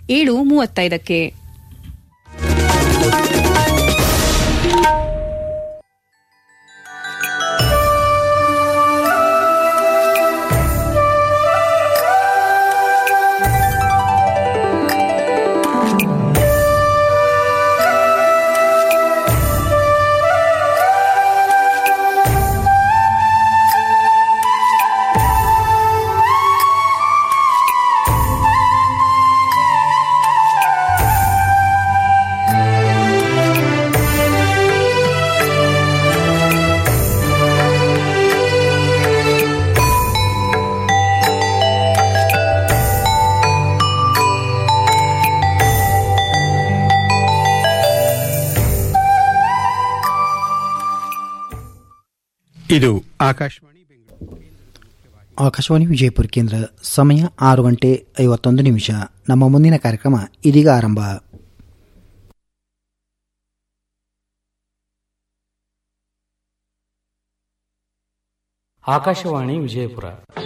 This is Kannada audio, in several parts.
ಏಳು ಮೂವತ್ತೈದಕ್ಕೆ ಇದು ಆಕಾಶವಾಣಿ ಆಕಾಶವಾಣಿ ವಿಜಯಪುರ ಕೇಂದ್ರ ಸಮಯ ಆರು ಗಂಟೆ ಐವತ್ತೊಂದು ನಿಮಿಷ ನಮ್ಮ ಮುಂದಿನ ಕಾರ್ಯಕ್ರಮ ಇದೀಗ ಆರಂಭ ಆಕಾಶವಾಣಿ ವಿಜಯಪುರ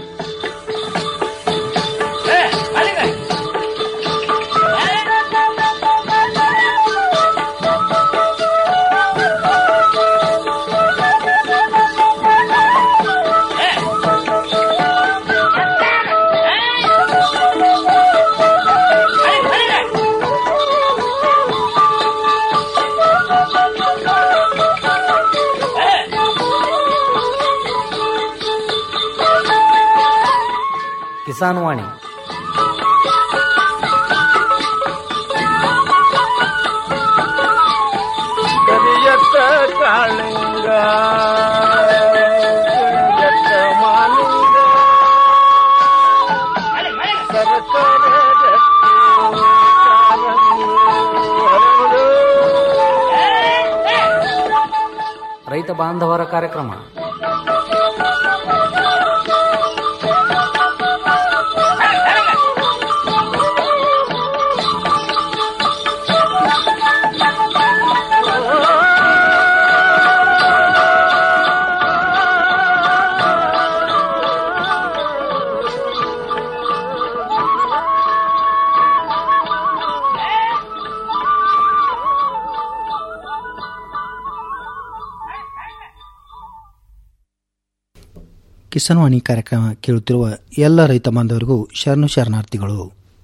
ಕಿಸಾನ್ ವಾಣಿ ಕರಿಯತ್ತ ಕಾಳಿಂಗ ಕರಿಯತ್ತ ಮಾಲಿಂಗ ಸರಸರ ರಕ್ತಿ ಕಾರಂಗಿ ಹರಡು. ರೈತ ಬಾಂಧವರ ಕಾರ್ಯಕ್ರಮ ಕಿಸಾನ್ವಾಣಿ ಕಾರ್ಯಕ್ರಮ ಕೇಳುತ್ತಿರುವ ಎಲ್ಲ ರೈತ ಬಾಂಧವರಿಗೂ ಶರಣು ಶರಣಾರ್ಥಿಗಳು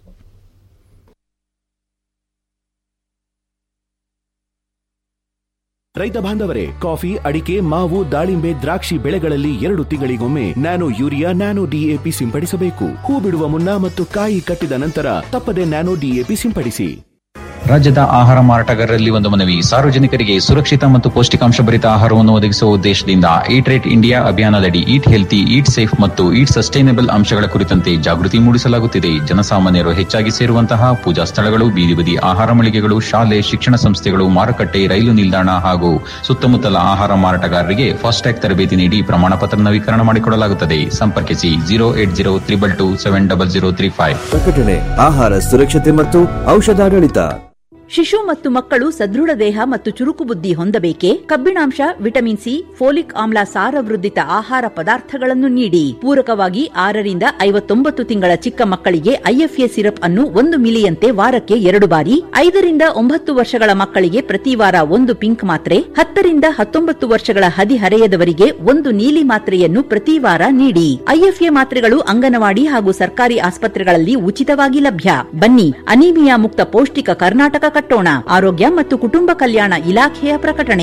ರೈತ ಬಾಂಧವರೇ ಕಾಫಿ ಅಡಿಕೆ ಮಾವು ದಾಳಿಂಬೆ ದ್ರಾಕ್ಷಿ ಬೆಳೆಗಳಲ್ಲಿ ಎರಡು ತಿಂಗಳಿಗೊಮ್ಮೆ ನ್ಯಾನೋ ಯೂರಿಯಾ ನ್ಯಾನೋ ಡಿಎಪಿ ಸಿಂಪಡಿಸಬೇಕು ಹೂ ಬಿಡುವ ಮುನ್ನ ಮತ್ತು ಕಾಯಿ ಕಟ್ಟಿದ ನಂತರ ತಪ್ಪದೆ ನ್ಯಾನೋ ಡಿಎಪಿ ಸಿಂಪಡಿಸಿ ರಾಜ್ಯದ ಆಹಾರ ಮಾರಾಟಗಾರರಲ್ಲಿ ಒಂದು ಮನವಿ ಸಾರ್ವಜನಿಕರಿಗೆ ಸುರಕ್ಷಿತ ಮತ್ತು ಪೌಷ್ಟಿಕಾಂಶ ಭರಿತ ಆಹಾರವನ್ನು ಒದಗಿಸುವ ಉದ್ದೇಶದಿಂದ ಈಟ್ ರೇಟ್ ಇಂಡಿಯಾ ಅಭಿಯಾನದಡಿ ಈಟ್ ಹೆಲ್ತಿ ಈಟ್ ಸೇಫ್ ಮತ್ತು ಈಟ್ ಸಸ್ಟೈನಬಲ್ ಅಂಶಗಳ ಕುರಿತಂತೆ ಜಾಗೃತಿ ಮೂಡಿಸಲಾಗುತ್ತಿದೆ ಜನಸಾಮಾನ್ಯರು ಹೆಚ್ಚಾಗಿ ಸೇರುವಂತಹ ಪೂಜಾ ಸ್ಥಳಗಳು ಬೀದಿ ಬದಿ ಆಹಾರ ಮಳಿಗೆಗಳು ಶಾಲೆ ಶಿಕ್ಷಣ ಸಂಸ್ಥೆಗಳು ಮಾರುಕಟ್ಟೆ ರೈಲು ನಿಲ್ದಾಣ ಹಾಗೂ ಸುತ್ತಮುತ್ತಲ ಆಹಾರ ಮಾರಾಟಗಾರರಿಗೆ ಫಾಸ್ಟ್ಯಾಗ್ ತರಬೇತಿ ನೀಡಿ ಪ್ರಮಾಣ ಪತ್ರ ನವೀಕರಣ ಮಾಡಿಕೊಡಲಾಗುತ್ತದೆ ಸಂಪರ್ಕಿಸಿ zero eight zero triple two seven double zero three five ಪ್ರಕಟಣೆ ಆಹಾರ ಸುರಕ್ಷತೆ ಮತ್ತು ಔಷಧಾಡಳಿತ ಶಿಶು ಮತ್ತು ಮಕ್ಕಳು ಸದೃಢ ದೇಹ ಮತ್ತು ಚುರುಕು ಬುದ್ಧಿ ಹೊಂದಬೇಕೆ ಕಬ್ಬಿಣಾಂಶ ವಿಟಮಿನ್ ಸಿ ಫೋಲಿಕ್ ಆಮ್ಲ ಸಾರವೃದ್ಧಿತ ಆಹಾರ ಪದಾರ್ಥಗಳನ್ನು ನೀಡಿ ಪೂರಕವಾಗಿ ಆರರಿಂದ ಐವತ್ತೊಂಬತ್ತು ತಿಂಗಳ ಚಿಕ್ಕ ಮಕ್ಕಳಿಗೆ ಐಎಫ್ಎ ಸಿರಪ್ ಅನ್ನು ಒಂದು ಮಿಲಿಯಂತೆ ವಾರಕ್ಕೆ ಎರಡು ಬಾರಿ ಐದರಿಂದ ಒಂಬತ್ತು ವರ್ಷಗಳ ಮಕ್ಕಳಿಗೆ ಪ್ರತಿ ವಾರ ಒಂದು ಪಿಂಕ್ ಮಾತ್ರೆ ಹತ್ತರಿಂದ ಹತ್ತೊಂಬತ್ತು ವರ್ಷಗಳ ಹದಿಹರೆಯದವರಿಗೆ ಒಂದು ನೀಲಿ ಮಾತ್ರೆಯನ್ನು ಪ್ರತಿ ವಾರ ನೀಡಿ ಐಎಫ್ಎ ಮಾತ್ರೆಗಳು ಅಂಗನವಾಡಿ ಹಾಗೂ ಸರ್ಕಾರಿ ಆಸ್ಪತ್ರೆಗಳಲ್ಲಿ ಉಚಿತವಾಗಿ ಲಭ್ಯ ಬನ್ನಿ ಅನೀಮಿಯಾ ಮುಕ್ತ ಪೌಷ್ಟಿಕ ಕರ್ನಾಟಕ ಕಟ್ಟೋಣ ಆರೋಗ್ಯ ಮತ್ತು ಕುಟುಂಬ ಕಲ್ಯಾಣ ಇಲಾಖೆಯ ಪ್ರಕಟಣೆ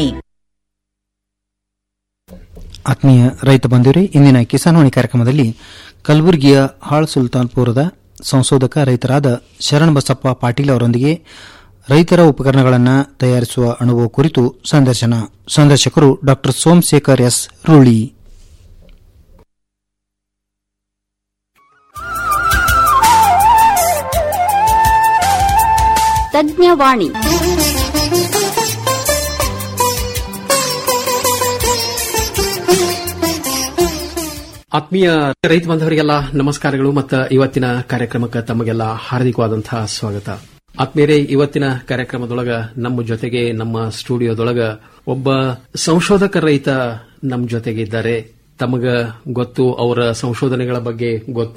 ಆತ್ಮೀಯ ರೈತ ಬಂಧುವರೇ ಇಂದಿನ ಕಿಸಾನ್ವಾಣಿ ಕಾರ್ಯಕ್ರಮದಲ್ಲಿ ಕಲಬುರಗಿಯ ಹಾಳ್ ಸುಲ್ತಾನ್ಪುರದ ಸಂಶೋಧಕ ರೈತರಾದ ಶರಣ್ ಬಸಪ್ಪ ಪಾಟೀಲ್ ಅವರೊಂದಿಗೆ ರೈತರ ಉಪಕರಣಗಳನ್ನು ತಯಾರಿಸುವ ಅನುಭವ ಕುರಿತು ಸಂದರ್ಶನ ಸಂದರ್ಶಕರು ಡಾ ಸೋಮಶೇಖರ್ ಎಸ್ ರೂಳಿ ತಜ್ಞವಾಣಿ ಆತ್ಮೀಯ ರೈತ ಬಾಂಧವರಿಗೆಲ್ಲ ನಮಸ್ಕಾರಗಳು ಮತ್ತು ಇವತ್ತಿನ ಕಾರ್ಯಕ್ರಮಕ್ಕೆ ತಮಗೆಲ್ಲ ಹಾರ್ದಿಕವಾದಂತಹ ಸ್ವಾಗತ ಆತ್ಮೀಯರೇ ಇವತ್ತಿನ ಕಾರ್ಯಕ್ರಮದೊಳಗ ನಮ್ಮ ಜೊತೆಗೆ ನಮ್ಮ ಸ್ಟುಡಿಯೋದೊಳಗ ಒಬ್ಬ ಸಂಶೋಧಕ ರೈತ ನಮ್ಮ ಜೊತೆಗೆ ಇದ್ದಾರೆ ತಮಗ ಗೊತ್ತು ಅವರ ಸಂಶೋಧನೆಗಳ ಬಗ್ಗೆ ಗೊತ್ತು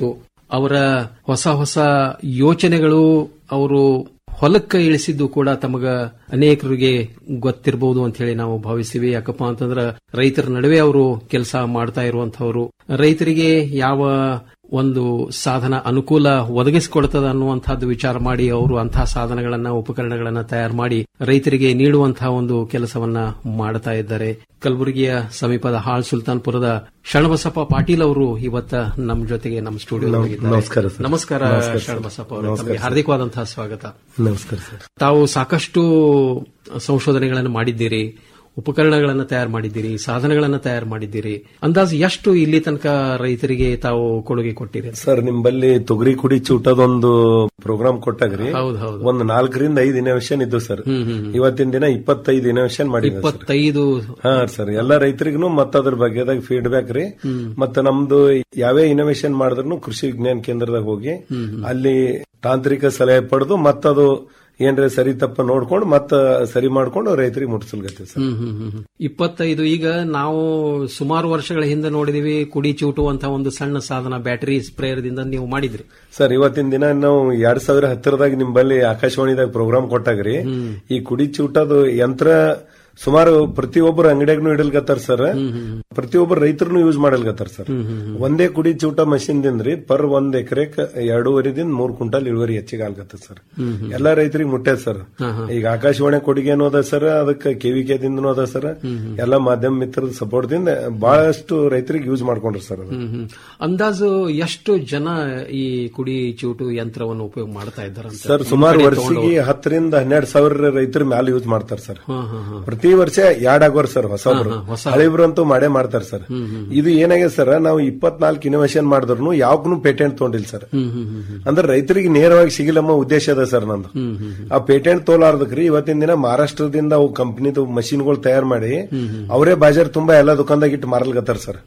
ಅವರ ಹೊಸ ಹೊಸ ಯೋಚನೆಗಳು ಅವರು ಹೊಲಕ್ಕೆ ಇಳಿಸಿದ್ದು ಕೂಡ ತಮಗ ಅನೇಕರಿಗೆ ಗೊತ್ತಿರಬಹುದು ಅಂತ ಹೇಳಿ ನಾವು ಭಾವಿಸ್ತೀವಿ ಯಾಕಪ್ಪ ಅಂತಂದ್ರ ರೈತರ ನಡುವೆ ಅವರು ಕೆಲಸ ಮಾಡ್ತಾ ಇರುವಂತವರು ರೈತರಿಗೆ ಯಾವ ಒಂದು ಸಾಧನ ಅನುಕೂಲ ಒದಗಿಸಿಕೊಡ್ತದ ಅನ್ನುವಂಥದ್ದು ವಿಚಾರ ಮಾಡಿ ಅವರು ಅಂತಹ ಸಾಧನಗಳನ್ನ ಉಪಕರಣಗಳನ್ನ ತಯಾರು ಮಾಡಿ ರೈತರಿಗೆ ನೀಡುವಂತಹ ಒಂದು ಕೆಲಸವನ್ನ ಮಾಡ್ತಾ ಇದ್ದಾರೆ ಕಲಬುರಗಿಯ ಸಮೀಪದ ಹಾಳ್ ಸುಲ್ತಾನ್ಪುರದ ಶರಣಬಸಪ್ಪ ಪಾಟೀಲ್ ಅವರು ಇವತ್ತ ನಮ್ಮ ಜೊತೆಗೆ ನಮ್ಮ ಸ್ಟುಡಿಯೋ ನಮಸ್ಕಾರ ಸರ್. ನಮಸ್ಕಾರ ನಮಸ್ಕಾರ ಸರ್. ಶರಣಬಸಪ್ಪ ಅವರು ನಮಸ್ಕಾರ ತಮಗೆ ಸರ್. ಹಾರ್ದಿಕವಾದಂತಹ ಸ್ವಾಗತ ನಮಸ್ಕಾರ ಸರ್ ತಾವು ಸಾಕಷ್ಟು ಸಂಶೋಧನೆಗಳನ್ನು ಮಾಡಿದ್ದೀರಿ ಉಪಕರಣಗಳನ್ನು ತಯಾರು ಮಾಡಿದ್ದೀರಿ ಸಾಧನಗಳನ್ನು ತಯಾರು ಮಾಡಿದ್ದೀರಿ ಅಂದಾಜು ಎಷ್ಟು ಇಲ್ಲಿ ತನಕ ರೈತರಿಗೆ ತಾವು ಕೊಡುಗೆ ಕೊಟ್ಟಿರಿ ಸರ್ ನಿಂಬಲ್ಲಿ ತೊಗರಿ ಕುಡಿ ಚೂಟದೊಂದು ಪ್ರೋಗ್ರಾಮ್ ಕೊಟ್ಟಾಗ್ರಿ ಹೌದು ಹೌದು ಒಂದು ನಾಲ್ಕರಿಂದ ಐದು ಇನೋವೇಷನ್ ಇದ್ದು ಸರ್ ಹ್ಮ್, ಹ್ಮ್, ಹ್ಮ್. ಇವತ್ತಿನ ದಿನ ಇಪ್ಪತ್ತೈದು ಇನೋವೇಷನ್ ಮಾಡಿದ್ವಿ ಸರ್. ಇಪ್ಪತ್ತೈದು ಹಾ ಸರ್ ಎಲ್ಲಾ ರೈತರಿಗೂ ಮತ್ತ ಅದ್ರ ಬಗ್ಗೆದಾಗ ಫೀಡ್ಬ್ಯಾಕ್ ರೀ ಮತ್ತ ನಮ್ದು ಯಾವೇ ಇನೋವೇಷನ್ ಮಾಡಿದ್ರು ಕೃಷಿ ವಿಜ್ಞಾನ ಕೇಂದ್ರದಾಗ ಹೋಗಿ ಅಲ್ಲಿ ತಾಂತ್ರಿಕ ಸಲಹೆ ಪಡೆದು ಮತ್ತದು ಏನ್ರೆ ಸರಿ ತಪ್ಪ ನೋಡ್ಕೊಂಡು ಮತ್ತ ಸರಿ ಮಾಡ್ಕೊಂಡು ರೈತರಿಗೆ ಮುಟ್ಸಲ್ಗತ್ತೆ ಸರ್ ಹ್ಮ್, ಹ್ಮ್, ಹ್ಮ್, ಹ್ಮ್. ಇಪ್ಪತ್ತೈದು ಈಗ ನಾವು ಸುಮಾರು ವರ್ಷಗಳ ಹಿಂದೆ ನೋಡಿದೀವಿ ಕುಡಿ ಚೂಟುವಂತ ಒಂದು ಸಣ್ಣ ಸಾಧನ ಬ್ಯಾಟರಿ ಸ್ಪ್ರೇಯರ್ದಿಂದ ನೀವು ಮಾಡಿದ್ರಿ ಸರ್ ಇವತ್ತಿನ ದಿನ ನಾವು ಎರಡ್ ಸಾವಿರ ಹತ್ತರದಾಗ ನಿಂಬಲ್ಲಿ ಆಕಾಶವಾಣಿದಾಗ ಪ್ರೋಗ್ರಾಮ್ ಕೊಟ್ಟಾಗ್ರಿ ಈ ಕುಡಿ ಚೂಟದು ಯಂತ್ರ ಸುಮಾರು ಪ್ರತಿಯೊಬ್ಬರು ಅಂಗಡಿಯಾಗ್ನು ಇಡಲ್ಗತ್ತಾರ ಸರ್ ಪ್ರತಿಯೊಬ್ಬರು ರೈತರು ಯೂಸ್ ಮಾಡಲ್ಗತ್ತಾರ ಸರ್ ಒಂದೇ ಕುಡಿ ಚೂಟ ಮಷಿನ್ ದಿಂದ್ರಿ ಪರ್ ಒಂದ್ ಎಕರೆಕ್ ಎರಡೂವರೆದಿಂದ ಮೂರ್ ಕ್ವಿಂಟಲ್ ಇಳುವರಿ ಹೆಚ್ಚಿಗೆ ಆಗ್ಲತ್ತ ಸರ್ ಎಲ್ಲಾ ರೈತರಿಗೆ ಮುಟ್ಟೈತ್ ಸರ್ ಈಗ ಆಕಾಶವಾಣಿ ಕೊಡುಗೆನೂ ಅದ ಸರ್ ಅದಕ್ಕೆ ಕೆವಿಕೆ ದಿಂದನೂ ಅದ ಸರ್ ಎಲ್ಲಾ ಮಾಧ್ಯಮ ಮಿತ್ರದ ಸಪೋರ್ಟ್ ದಿಂದ ಬಹಳಷ್ಟು ರೈತರಿಗೆ ಯೂಸ್ ಮಾಡ್ಕೊಂಡ್ರಿ ಸರ್ ಅದು ಹ್ಮ್, ಹ್ಮ್. ಅಂದಾಜು ಎಷ್ಟು ಜನ ಈ ಕುಡಿ ಚೂಟು ಯಂತ್ರವನ್ನು ಉಪಯೋಗ ಮಾಡ್ತಾ ಇದ್ದಾರಂತ ಸರ್ ಸುಮಾರು ವರ್ಷಿಗೆ ಹತ್ತರಿಂದ ಹನ್ನೆರಡು ಸಾವಿರ ರೈತರ ಮ್ಯಾಲ ಯೂಸ್ ಮಾಡ್ತಾರೆ ಸರ್ ಹಾ, ಹಾ, ಹಾ. ಪ್ರತಿ ವರ್ಷ ಎರಡ್ ಆಗೋರ್ ಸರ್ ಹೊಸಬ್ರು ಹಳಿಬ್ರು ಅಂತೂ ಮಾಡೇ ಮಾಡ್ತಾರೆ ಸರ್ ಇದು ಏನಾಗಿದೆ ಸರ್ ನಾವು ಇಪ್ಪತ್ನಾಲ್ಕು ಇನೋವೇಷನ್ ಮಾಡಿದ್ರು ಯಾವಕ್ಕೂ ಪೇಟೆಂಟ್ ತಗೊಂಡಿಲ್ಲ ಸರ್ ಅಂದ್ರೆ ರೈತರಿಗೆ ನೇರವಾಗಿ ಸಿಗಿಲಮ್ಮ ಉದ್ದೇಶ ಅದ ಸರ್ ನಂದು ಆ ಪೇಟೆಂಟ್ ತೋಲಾರ್ದಕ್ರಿ ಇವತ್ತಿನ ದಿನ ಮಹಾರಾಷ್ಟ್ರದಿಂದ ಅವು ಕಂಪನಿದು ಮಷಿನ್ಗಳು ತಯಾರು ಮಾಡಿ ಅವರೇ ಬಾಜಾರ್ ತುಂಬಾ ಎಲ್ಲಾ ದುಕಾನ್ದಾಗ ಇಟ್ಟು ಮಾರಲ್ಗತ್ತಾರ ಸರ್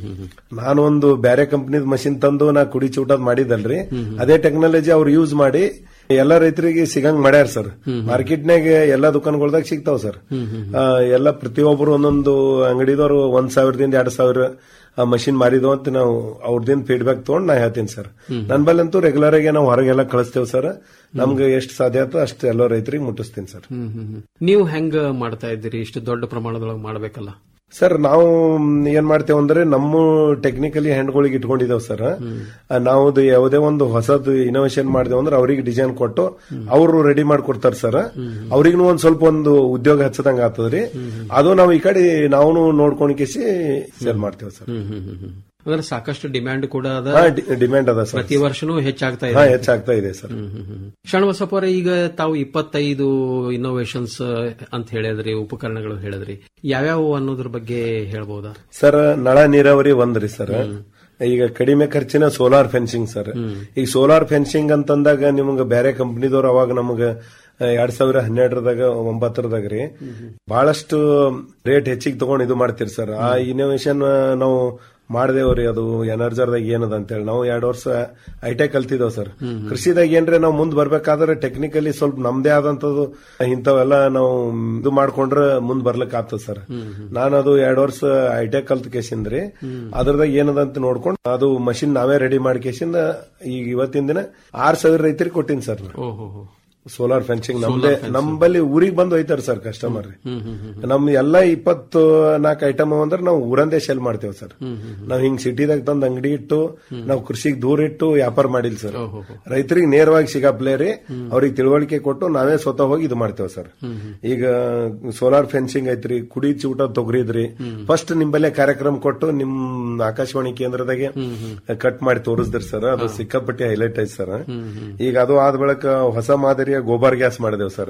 ನಾನು ಒಂದು ಬೇರೆ ಕಂಪನಿದ ಮಷಿನ್ ತಂದು ನಾ ಕುಡಿ ಚೂಟದ್ ಮಾಡಿದಲ್ರಿ ಅದೇ ಟೆಕ್ನಾಲಜಿ ಅವ್ರು ಯೂಸ್ ಮಾಡಿ ಎಲ್ಲಾ ರೈತರಿಗೆ ಸಿಗಂಗ್ ಮಾಡ್ಯಾರ ಸರ್ ಮಾರ್ಕೆಟ್ನಾಗ ಎಲ್ಲಾ ದುಕಾನ್ಗಳ್ದಾಗ ಸಿಗ್ತಾವ ಸರ್ ಆ, ಎಲ್ಲಾ ಪ್ರತಿಯೊಬ್ಬರು ಒಂದೊಂದು ಅಂಗಡಿದವರು ಒಂದ್ ಸಾವಿರದಿಂದ ಎರಡ್ ಸಾವಿರ ಮಷಿನ್ ಮಾರಿದ್ವು ಅಂತ ನಾವು ಅವ್ರದಿಂದ ಫೀಡ್ಬ್ಯಾಕ್ ತಗೊಂಡ್ ನಾ ಹೇಳ್ತೀನಿ ಸರ್ ನನ್ ಬಲ್ಲಂತೂ ರೆಗ್ಯುಲರ್ ಆಗಿ ನಾವು ಹೊರಗೆಲ್ಲ ಕಳಿಸ್ತೇವೆ ಸರ್ ನಮ್ಗೆ ಎಷ್ಟು ಸಾಧ್ಯ ಆಯ್ತು ಅಷ್ಟು ಎಲ್ಲ ರೈತರಿಗೆ ಮುಟ್ಟಿಸ್ತೀನಿ ಸರ್ ಹ್ಮ್, ಹ್ಮ್, ಹ್ಮ್. ನೀವು ಹೆಂಗ ಮಾಡ್ತಾ ಇದ್ದೀರಿ ಇಷ್ಟು ದೊಡ್ಡ ಪ್ರಮಾಣದೊಳಗೆ ಮಾಡಬೇಕಲ್ಲ ಸರ್ ನಾವು ಏನ್ ಮಾಡ್ತೇವೆ ಅಂದ್ರೆ ನಮ್ಮ ಟೆಕ್ನಿಕಲಿ ಹ್ಯಾಂಡ್ಗಳಿಗೆ ಇಟ್ಕೊಂಡಿದ್ದೇವೆ ಸರ್ ನಾವು ಅದು ಯಾವುದೇ ಒಂದು ಹೊಸದು ಇನೋವೇಷನ್ ಮಾಡಿದೇವೆ ಅಂದ್ರೆ ಅವ್ರಿಗೆ ಡಿಸೈನ್ ಕೊಟ್ಟು ಅವರು ರೆಡಿ ಮಾಡ್ಕೊಡ್ತಾರೆ ಸರ್ ಅವ್ರಿಗೂ ಒಂದ್ ಸ್ವಲ್ಪ ಒಂದು ಉದ್ಯೋಗ ಹಚ್ಚದಂಗ ಆಗ್ತದ್ರಿ ಅದು ನಾವು ಈ ಕಡೆ ನಾವು ನೋಡ್ಕೊಂಡ್ ಕೇಸಿ ಸೇಲ್ ಮಾಡ್ತೇವೆ ಸರ್ ಹ್ಮ್, ಹ್ಮ್, ಹ್ಮ್, ಹ್ಮ್. ಅಂದ್ರೆ ಸಾಕಷ್ಟು ಡಿಮ್ಯಾಂಡ್ ಕೂಡ ಅದ ಹಾ ಡಿಮ್ಯಾಂಡ್ ಅದ ಸರ್ ಪ್ರತಿ ವರ್ಷನೂ ಹೆಚ್ಚಾಗ್ತಾ ಹಾ ಇದೆ ಹೆಚ್ಚಾಗ್ತಾ ಇದೆ ಸರ್ ಶರಣಬಸಪ್ಪ ಅವರೇ ಈಗ ತಾವು ಇಪ್ಪತ್ತೈದು ಇನ್ನೋವೇಷನ್ಸ್ ಅಂತ ಹೇಳಿದ್ರಿ ಉಪಕರಣಗಳು ಹೇಳಿದ್ರಿ ಯಾವ್ಯಾವು ಅನ್ನೋದ್ರ ಬಗ್ಗೆ ಹೇಳ್ಬೋದಾ ಸರ್ ನಳ ನೀರಾವರಿ ಒಂದ್ರಿ ಸರ್ ಈಗ ಕಡಿಮೆ ಖರ್ಚಿನ ಸೋಲಾರ್ ಫೆನ್ಸಿಂಗ್ ಸರ್ ಈಗ ಸೋಲಾರ್ ಫೆನ್ಸಿಂಗ್ ಅಂತಂದಾಗ ನಿಮ್ಗೆ ಬೇರೆ ಕಂಪನಿದವ್ರು ಅವಾಗ ನಮಗ ಎರಡ್ ಸಾವಿರ ಹನ್ನೆರಡರದಾಗ ಒಂಬತ್ತರದಾಗ ರೀ ಬಹಳಷ್ಟು ರೇಟ್ ಹೆಚ್ಚಿಗೆ ತಗೊಂಡ್ ಇದು ಮಾಡ್ತೀರಿ ಸರ್ ಆ ಇನೋವೇಷನ್ ನಾವು ಮಾಡ್ದೇವ್ರಿ ಅದು ಎನರ್ಜರ್ದಾಗ ಏನದ ಅಂತೇಳಿ ನಾವು ಎರಡು ವರ್ಷ ಐಟೆಕ್ ಕಲ್ತಿದ್ದೇವ್ ಸರ್ ಕೃಷಿದಾಗ ಏನ್ರೆ ನಾವು ಮುಂದ್ ಬರ್ಬೇಕಾದ್ರೆ ಟೆಕ್ನಿಕಲಿ ಸ್ವಲ್ಪ ನಮ್ದೇ ಆದಂತದ್ದು ಇಂಥವೆಲ್ಲ ನಾವು ಇದು ಮಾಡ್ಕೊಂಡ್ರೆ ಮುಂದ್ ಬರ್ಲಿಕ್ಕೆ ಆಗ್ತದ ಸರ್ ನಾನು ಅದು ಎರಡು ವರ್ಷ ಐಟೆಕ್ ಕಲ್ತ್ ಕೇಸಿಂದ್ರಿ ಅದ್ರದಾಗ ಏನದ ಅಂತ ನೋಡ್ಕೊಂಡು ಅದು ಮಷಿನ್ ನಾವೇ ರೆಡಿ ಮಾಡಿ ಕೇಸಿಂದ ಈಗ ಇವತ್ತಿನ ದಿನ ಆರ್ ಸಾವಿರ ರೈತರಿಗೆ ಕೊಟ್ಟಿನಿ ಸರ್ ನಾನು. ಓಹೋ ಸೋಲಾರ್ ಫೆನ್ಸಿಂಗ್ ನಮ್ದೇ ನಂಬಲ್ಲಿ ಊರಿಗೆ ಬಂದು ಒಯ್ತಾರ ಸರ್ ಕಸ್ಟಮರ್ ನಮ್ ಎಲ್ಲಾ ಇಪ್ಪತ್ತು ನಾಲ್ಕು ಐಟಮ್ ಅಂದ್ರೆ ನಾವು ಊರಂದೇ ಸೆಲ್ ಮಾಡ್ತೇವೆ ಸರ್ ನಾವ್ ಹಿಂಗ್ ಸಿಟಿದಾಗ ತಂದ್ ಅಂಗಡಿ ಇಟ್ಟು ನಾವು ಕೃಷಿಗೆ ದೂರ ಇಟ್ಟು ವ್ಯಾಪಾರ ಮಾಡಿಲ್ಲ ಸರ್ ರೈತರಿಗೆ ನೇರವಾಗಿ ಸಿಗಾಪ್ಲೇ ರೀ ಅವ್ರಿಗೆ ತಿಳುವಳಿಕೆ ಕೊಟ್ಟು ನಾವೇ ಸ್ವತಃ ಹೋಗಿ ಇದು ಮಾಡ್ತೇವೆ ಸರ್ ಈಗ ಸೋಲಾರ್ ಫೆನ್ಸಿಂಗ್ ಐತ್ರಿ ಕುಡಿ ಚೂಟ ತೊಗರಿದ್ರಿ ಫಸ್ಟ್ ನಿಂಬಲ್ಲೇ ಕಾರ್ಯಕ್ರಮ ಕೊಟ್ಟು ನಿಮ್ ಆಕಾಶವಾಣಿ ಕೇಂದ್ರದಾಗೆ ಕಟ್ ಮಾಡಿ ತೋರಿಸಿದ್ರಿ ಸರ್ ಅದು ಸಿಕ್ಕಾಪಟ್ಟಿ ಹೈಲೈಟ್ ಐತಿ ಸರ್ ಈಗ ಅದು ಆದ ಬಳಿಕ ಹೊಸ ಮಾದರಿಯ ಗೋಬರ್ ಗ್ಯಾಸ್ ಮಾಡಿದೇವ್ ಸರ್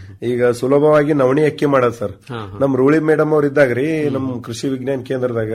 ಈಗ ಸುಲಭವಾಗಿ ನವಣಿ ಅಕ್ಕಿ ಮಾಡೋದ್ ಸರ್ ನಮ್ ರೂಳಿ ಮೇಡಮ್ ಅವ್ರ ಇದ್ದಾಗ್ರಿ ನಮ್ ಕೃಷಿ ವಿಜ್ಞಾನ ಕೇಂದ್ರದಾಗ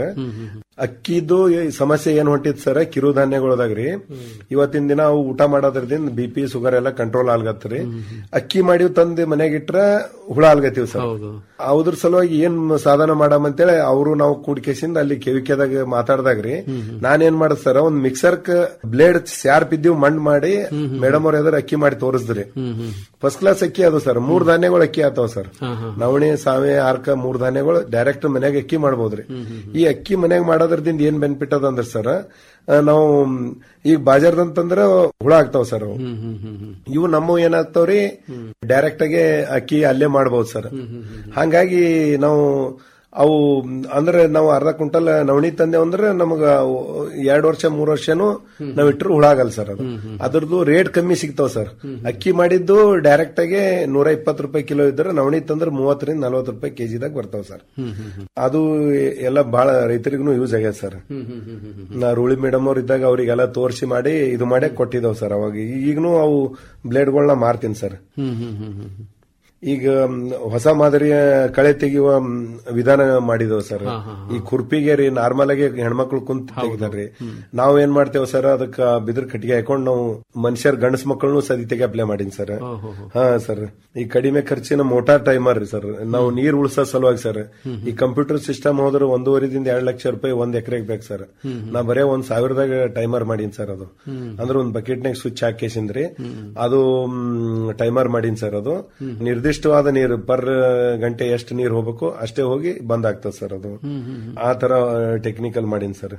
ಅಕ್ಕಿದು ಈ ಸಮಸ್ಯೆ ಏನ್ ಹೊಂಟಿತ್ ಸರ್ ಕಿರುಧಾನ್ಯಗಳದಾಗ್ರಿ ಇವತ್ತಿನ ದಿನ ಅವು ಊಟ ಮಾಡೋದ್ರದಿಂದ ಬಿ ಪಿ ಶುಗರ್ ಎಲ್ಲ ಕಂಟ್ರೋಲ್ ಆಗ್ಲತ್ರಿ ಅಕ್ಕಿ ಮಾಡಿವ್ ತಂದು ಮನೆಗೆ ಇಟ್ರ ಹುಳ ಆಲ್ಗತ್ತೀವ್ ಸರ್ ಅದ್ರ ಸಲುವಾಗಿ ಏನ್ ಸಾಧನ ಮಾಡಮ್ ಅಂತೇಳಿ ಅವರು ನಾವು ಕೂಡ್ಕೇಸಿಂದ ಅಲ್ಲಿ ಕೆವಿಕೆದಾಗ ಮಾತಾಡ್ದಾಗ್ರಿ ನಾನೇನ್ ಮಾಡದ್ ಸರ್ ಒಂದ್ ಮಿಕ್ಸರ್ ಬ್ಲೇಡ್ ಶಾರ್ಪ್ ಇದ್ದೀವ್ ಮಣ್ಣ್ ಮಾಡಿ ಮೇಡಮ್ ಅವ್ರ ಎದುರು ಅಕ್ಕಿ ಮಾಡಿ ತೋರಿಸಿದ್ರಿ ಫಸ್ಟ್ ಕ್ಲಾಸ್ ಅಕ್ಕಿ ಅದು ಸರ್ ಮೂರ್ ಧಾನ್ಯಗಳು ಅಕ್ಕಿ ಆತಾವ ಸರ್ ನವಣೆ ಸಾವೆ ಆರ್ಕ ಮೂರ್ ಧಾನ್ಯಗಳು ಡೈರೆಕ್ಟ್ ಮನ್ಯಾಗ ಅಕ್ಕಿ ಮಾಡ್ಬೋದ್ರಿ ಈ ಅಕ್ಕಿ ಮನ್ಯಾಗ ಮಾಡೋದ್ರದಿಂದ ಏನ್ ಬೆನಿಫಿಟ್ ಅದ ಅಂದ್ರ ಸರ್ ಆ, ನಾವು ಮ್, ಈಗ ಬಾಜಾರ್ದಂತಂದ್ರ ಹುಳ ಆಗ್ತಾವ ಸರ್ ಅವು ಇವು ನಮ್ಮ ಏನಾಗ್ತಾವ್ರಿ ಡೈರೆಕ್ಟ್ ಆಗಿ ಅಕ್ಕಿ ಅಲ್ಲೇ ಮಾಡ್ಬೋದು ಸರ್ ಹಂಗಾಗಿ ನಾವು ಅವು ಅಂದ್ರೆ ನಾವು ಅರ್ಧ ಕ್ವಿಂಟಲ್ ನವಣಿ ತಂದೆ ಅಂದ್ರೆ ನಮಗ ಎರಡ್ ವರ್ಷ ಮೂರ್ ವರ್ಷನು ನಾವ್ ಇಟ್ಟರು ಹುಳ ಆಗಲ್ಲ ಸರ್ ಅದು ಅದ್ರದ್ದು ರೇಟ್ ಕಮ್ಮಿ ಸಿಗ್ತಾವ ಸರ್ ಅಕ್ಕಿ ಮಾಡಿದ್ದು ಡೈರೆಕ್ಟ್ ಆಗಿ ನೂರ ಇಪ್ಪತ್ತು ರೂಪಾಯಿ ಕಿಲೋ ಇದ್ರೆ ನವಣಿ ತಂದ್ರೆ ಮೂವತ್ತರಿಂದ ನಲ್ವತ್ತು ರೂಪಾಯಿ ಕೆಜಿದಾಗ ಬರ್ತಾವ ಸರ್ ಅದು ಎಲ್ಲ ಬಹಳ ರೈತರಿಗೂ ಯೂಸ್ ಆಗ್ಯದ ಸರ್ ನಾ ರೂಳಿ ಮೇಡಮ್ ಅವ್ರ ಇದ್ದಾಗ ಅವ್ರಿಗೆಲ್ಲ ತೋರಿಸಿ ಮಾಡಿ ಇದು ಮಾಡೇ ಕೊಟ್ಟಿದ್ದಾವ್ ಸರ್ ಅವಾಗ ಈಗನು ಅವು ಬ್ಲೇಡ್ಗಳನ್ನ ಮಾರ್ತೀನಿ ಸರ್ ಈಗ ಮ್, ಹೊಸ ಮಾದರಿಯ ಕಳೆ ತೆಗೆಯುವ ಮ್, ವಿಧಾನ ಮಾಡಿದವ ಸರ್ ಈ ಕುರ್ಪಿಗೆ ರೀ ನಾರ್ಮಲ್ ಆಗಿ ಹೆಣ್ಮಕ್ಳು ಕುಂತ ತೆಗಿತಾರ್ರಿ ನಾವ್ ಏನ್ ಮಾಡ್ತೇವ ಸರ್ ಅದಕ್ಕ ಬಿದ್ರ ಕಟ್ಟಿಗೆ ಹಾಕೊಂಡು ನಾವು ಮನುಷ್ಯರ್ ಗಂಡಸ್ ಮಕ್ಕಳನ್ನು ಸದಿತೆಗೆ ಅಪ್ಲೈ ಮಾಡೀನಿ ಸರ್ ಹಾ ಸರ್ ಈ ಕಡಿಮೆ ಖರ್ಚಿನ ಮೋಟಾರ್ ಟೈಮರ್ ರೀ ಸರ್ ನಾವು ನೀರ್ ಉಳಿಸೋ ಸಲುವಾಗಿ ಸರ್ ಈ ಕಂಪ್ಯೂಟರ್ ಸಿಸ್ಟಮ್ ಹೋದ್ರೆ ಒಂದೂವರೆದಿಂದ ಎರಡ್ ಲಕ್ಷ ರೂಪಾಯಿ ಒಂದ್ ಎಕರೆಗೆ ಬೇಕು ಸರ್ ನಾ ಬರೇ ಒಂದ್ ಸಾವಿರದಾಗ ಟೈಮರ್ ಮಾಡೀನಿ ಸರ್ ಅದು ಅಂದ್ರೆ ಒಂದ್ ಬಕೆಟ್ನಾಗ ಸ್ವಿಚ್ ಹಾಕೇಸಿಂದ್ರಿ ಅದು ಟೈಮರ್ ಮಾಡೀನಿ ಸರ್ ಅದು ನಿರ್ದಿಷ್ಟವಾದ ನೀರು ಪರ್ ಗಂಟೆ ಎಷ್ಟು ನೀರು ಹೋಗ್ಬೇಕು ಅಷ್ಟೇ ಹೋಗಿ ಬಂದ್ ಆಗ್ತದೆ ಸರ್ ಅದು ಆ ತರ ಟೆಕ್ನಿಕಲ್ ಮಾಡೀನಿ ಸರ್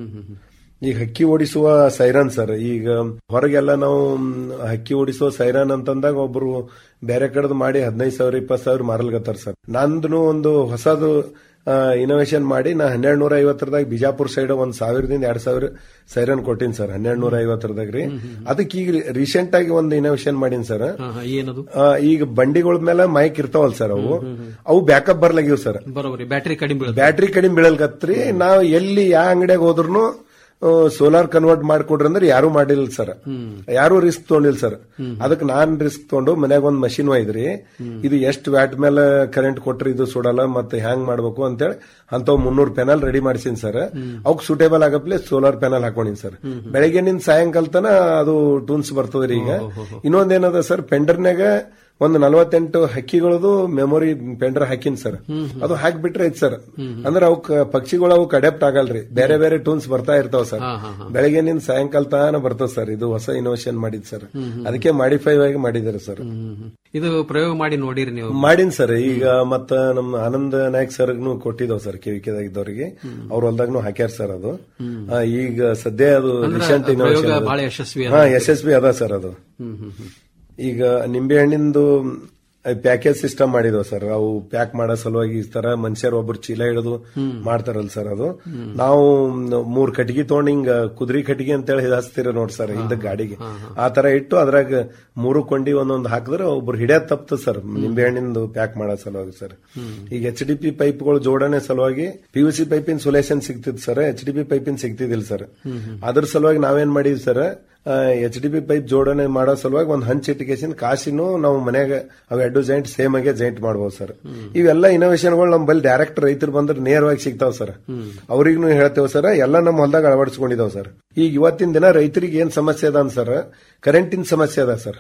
ಈಗ ಹಕ್ಕಿ ಓಡಿಸುವ ಸೈರನ್ ಸರ್ ಈಗ ಹೊರಗೆಲ್ಲ ನಾವು ಮ್, ಹಕ್ಕಿ ಓಡಿಸುವ ಸೈರನ್ ಅಂತಂದಾಗ ಒಬ್ರು ಬೇರೆ ಕಡೆದು ಮಾಡಿ ಹದಿನೈದು ಸಾವಿರ ಇಪ್ಪತ್ತು ಸಾವಿರ ಮಾರಲ್ಗತ್ತಾರ ಸರ್ ನಂದು ಒಂದು ಹೊಸದು ಇನೋವೇಷನ್ ಮಾಡಿ ನಾ ಹನ್ನೆರಡು ನೂರ ಐವತ್ತರದಾಗ ಬಿಜಾಪುರ ಸೈಡ್ ಒಂದ್ ಸಾವಿರದಿಂದ ಎರಡ್ ಸಾವಿರ ಸೈರನ್ ಕೊಟ್ಟಿನಿ ಸರ್ ಹನ್ನೆರಡು ನೂರ ಐವತ್ತರದಾಗ ರೀ ಅದಕ್ಕೆ ಈಗ ರೀಸೆಂಟ್ ಆಗಿ ಒಂದು ಇನೋವೇಷನ್ ಮಾಡೀನಿ ಸರ್ ಹಾ, ಹಾ, ಏನದು ಆ, ಈಗ ಬಂಡಿಗಳ ಮೇಲೆ ಮೈಕ್ ಇರ್ತಾವಲ್ ಸರ್ ಅವು ಅವು ಬ್ಯಾಕಪ್ ಬರ್ಲಾಗಿವ್ ಸರ್ ಬರೋಬರಿ ಬ್ಯಾಟ್ರಿ ಕಡಿಮೆ ಬೀಳುತ್ತೆ ಬ್ಯಾಟ್ರಿ ಕಡಿಮೆ ಬೀಳಲ್ಕತ್ರಿ ನಾವು ಎಲ್ಲಿ ಯಾವ ಅಂಗಡಿಯಾಗ ಹೋದ್ರು ಸೋಲಾರ್ ಕನ್ವರ್ಟ್ ಮಾಡ್ಕೊಡ್ರಿ ಅಂದ್ರೆ ಯಾರು ಮಾಡಿಲ್ಲ ಸರ್ ಯಾರು ರಿಸ್ಕ್ ತಗೊಂಡಿಲ್ಲ ಸರ್ ಅದಕ್ಕೆ ನಾನ್ ರಿಸ್ಕ್ ತಗೊಂಡು ಮನ್ಯಾಗ ಒಂದ್ ಮಷಿನ್ ಒಯ್ದ್ರಿ ಇದು ಎಷ್ಟು ವ್ಯಾಟ್ ಮೇಲೆ ಕರೆಂಟ್ ಕೊಟ್ರಿ ಇದು ಸುಡಲ್ಲ ಮತ್ತೆ ಹ್ಯಾಂಗ್ ಮಾಡ್ಬೇಕು ಅಂತೇಳಿ ಅಂತವ್ ಮುನ್ನೂರ್ ಪ್ಯಾನಲ್ ರೆಡಿ ಮಾಡ್ಸಿನ್ ಸರ್ ಅವಕ್ ಸೂಟೇಬಲ್ ಆಗಪ್ಲೆ ಸೋಲಾರ್ ಪ್ಯಾನಲ್ ಹಾಕೊಂಡಿನ್ ಸರ್ ಬೆಳಗ್ಗೆನಿಂದ ಸಾಯಂಕಾಲ ತನ ಅದು ಟೂನ್ಸ್ ಬರ್ತದ್ರಿ ಈಗ ಇನ್ನೊಂದೇನದ ಸರ್ ಪೆಂಡರ್ನಾಗ ಒಂದು ನಲವತ್ತೆಂಟು ಹಕ್ಕಿಗಳದು ಮೆಮೊರಿ ಪೆಂಡರ್ ಹಾಕಿನ್ ಸರ್ ಅದು ಹಾಕ್ಬಿಟ್ರೆ ಐತ್ ಸರ್ ಅಂದ್ರೆ ಅವಕ್ ಪಕ್ಷಿಗಳು ಅವಕ್ ಅಡಾಪ್ಟ್ ಆಗಲ್ರಿ ಬೇರೆ ಬೇರೆ ಟೂನ್ಸ್ ಬರ್ತಾ ಇರ್ತಾವ ಸರ್ ಬೆಳಗ್ಗೆನಿಂದ ಸಾಯಂಕಾಲ ತಾನ ಬರ್ತದ ಸರ್ ಇದು ಹೊಸ ಇನೋವೇಷನ್ ಮಾಡಿದ್ ಸರ್ ಅದಕ್ಕೆ ಮಾಡಿಫೈ ಆಗಿ ಮಾಡಿದಾರೆ ಸರ್ ಇದು ಪ್ರಯೋಗ ಮಾಡಿ ನೋಡಿರಿ ನೀವು ಮಾಡಿನ್ ಸರ್ ಈಗ ಮತ್ತ ನಮ್ಮ ಆನಂದ್ ನಾಯಕ್ ಸರ್ಗೂ ಕೊಟ್ಟಿದ್ದಾವ್ ಸರ್ ಕೆವಿಕೆದಾಗಿದ್ದವರಿಗೆ ಅವ್ರ ಹೊಲ್ದಾಗ್ನು ಹಾಕ್ಯಾರ ಸರ್ ಅದು ಆ, ಈಗ ಸದ್ಯ ಅದು ಅಂದ್ರೆ ರೀಸೆಂಟ್ ಪ್ರಯೋಗ ಇನೋವೇಷನ್ ಬಹಳ ಯಶಸ್ವಿ ಹಾ ಯಶಸ್ವಿ ಅದ ಸರ್ ಅದು ಹ್ಮ್ ಹ್ಮ್ ಹ್ಮ್ ಈಗ ನಿಂಬೆ ಹಣ್ಣಿಂದು ಪ್ಯಾಕೇಜ್ ಸಿಸ್ಟಮ್ ಮಾಡಿದವ ಸರ್ ಅವು ಪ್ಯಾಕ್ ಮಾಡೋ ಸಲುವಾಗಿ ಈ ತರ ಮನುಷ್ಯರು ಒಬ್ರು ಚೀಲ ಹಿಡಿದು ಮಾಡ್ತಾರಲ್ಲ ಸರ್ ಅದು ನಾವು ಮೂರ್ ಕಟ್ಟಿಗೆ ತಗೊಂಡ್ ಹಿಂಗ ಕುದುರೆ ಕಟ್ಟಿಗೆ ಅಂತೇಳಿ ಹಚ್ತೀರ ನೋಡ್ ಸರ್ ಹಿಂದ ಗಾಡಿಗೆ ಆ ತರ ಇಟ್ಟು ಅದ್ರಾಗ ಮೂರು ಕೊಂಡಿ ಒಂದೊಂದು ಹಾಕಿದ್ರೆ ಒಬ್ರು ಹಿಡಿಯೋದ್ ತಪ್ತು ಸರ್ ನಿಂಬೆ ಹಣ್ಣಿಂದು ಪ್ಯಾಕ್ ಮಾಡೋ ಸಲುವಾಗಿ ಸರ್ ಈಗ ಎಚ್ ಡಿ ಪಿ ಪೈಪ್ಗಳು ಜೋಡಣೆ ಸಲುವಾಗಿ ಪಿ ಯು ಸಿ ಪೈಪಿನ ಸೊಲ್ಯೂಷನ್ ಸಿಗ್ತಿತ್ತು ಸರ್ ಎಚ್ ಡಿ ಪಿ ಪೈಪಿನ ಸಿಗ್ತಿದಿಲ್ಲ ಸರ್ ಅದ್ರ ಸಲುವಾಗಿ ನಾವೇನ್ ಮಾಡಿದ್ವಿ sir H D P pipe ಜೋಡಣೆ ಮಾಡೋ ಸಲುವಾಗಿ ಒಂದು ಹಂಚ್ ಇಟ್ಟಿಗೆಸಿನ ಕಾಸಿನೂ ನಾವು ಮನ್ಯಾಗ ಅವ್ ಎರಡು ಜಾಯಿಂಟ್ ಸೇಮ್ ಆಗಿ ಜಾಯಿಂಟ್ ಮಾಡಬಹುದು ಸರ್ ಇವೆಲ್ಲ ಇನೋವೇಷನ್ಗಳು ನಮ್ಮ ಬಲ್ಲಿ ಡೈರೆಕ್ಟ್ ರೈತರು ಬಂದ್ರೆ ನೇರವಾಗಿ ಸಿಗ್ತಾವ ಸರ್ ಅವ್ರಿಗೂ ಹೇಳ್ತೇವೆ ಸರ್ ಎಲ್ಲ ನಮ್ಮ ಹೊಲದಾಗ ಅಳವಡಿಸ್ಕೊಂಡಿದಾವ್ ಸರ್ ಈಗ ಇವತ್ತಿನ ದಿನ ರೈತರಿಗೆ ಏನ್ ಸಮಸ್ಯೆ ಅದ ಸರ್ ಕರೆಂಟಿನ ಸಮಸ್ಯೆ ಅದ ಸರ್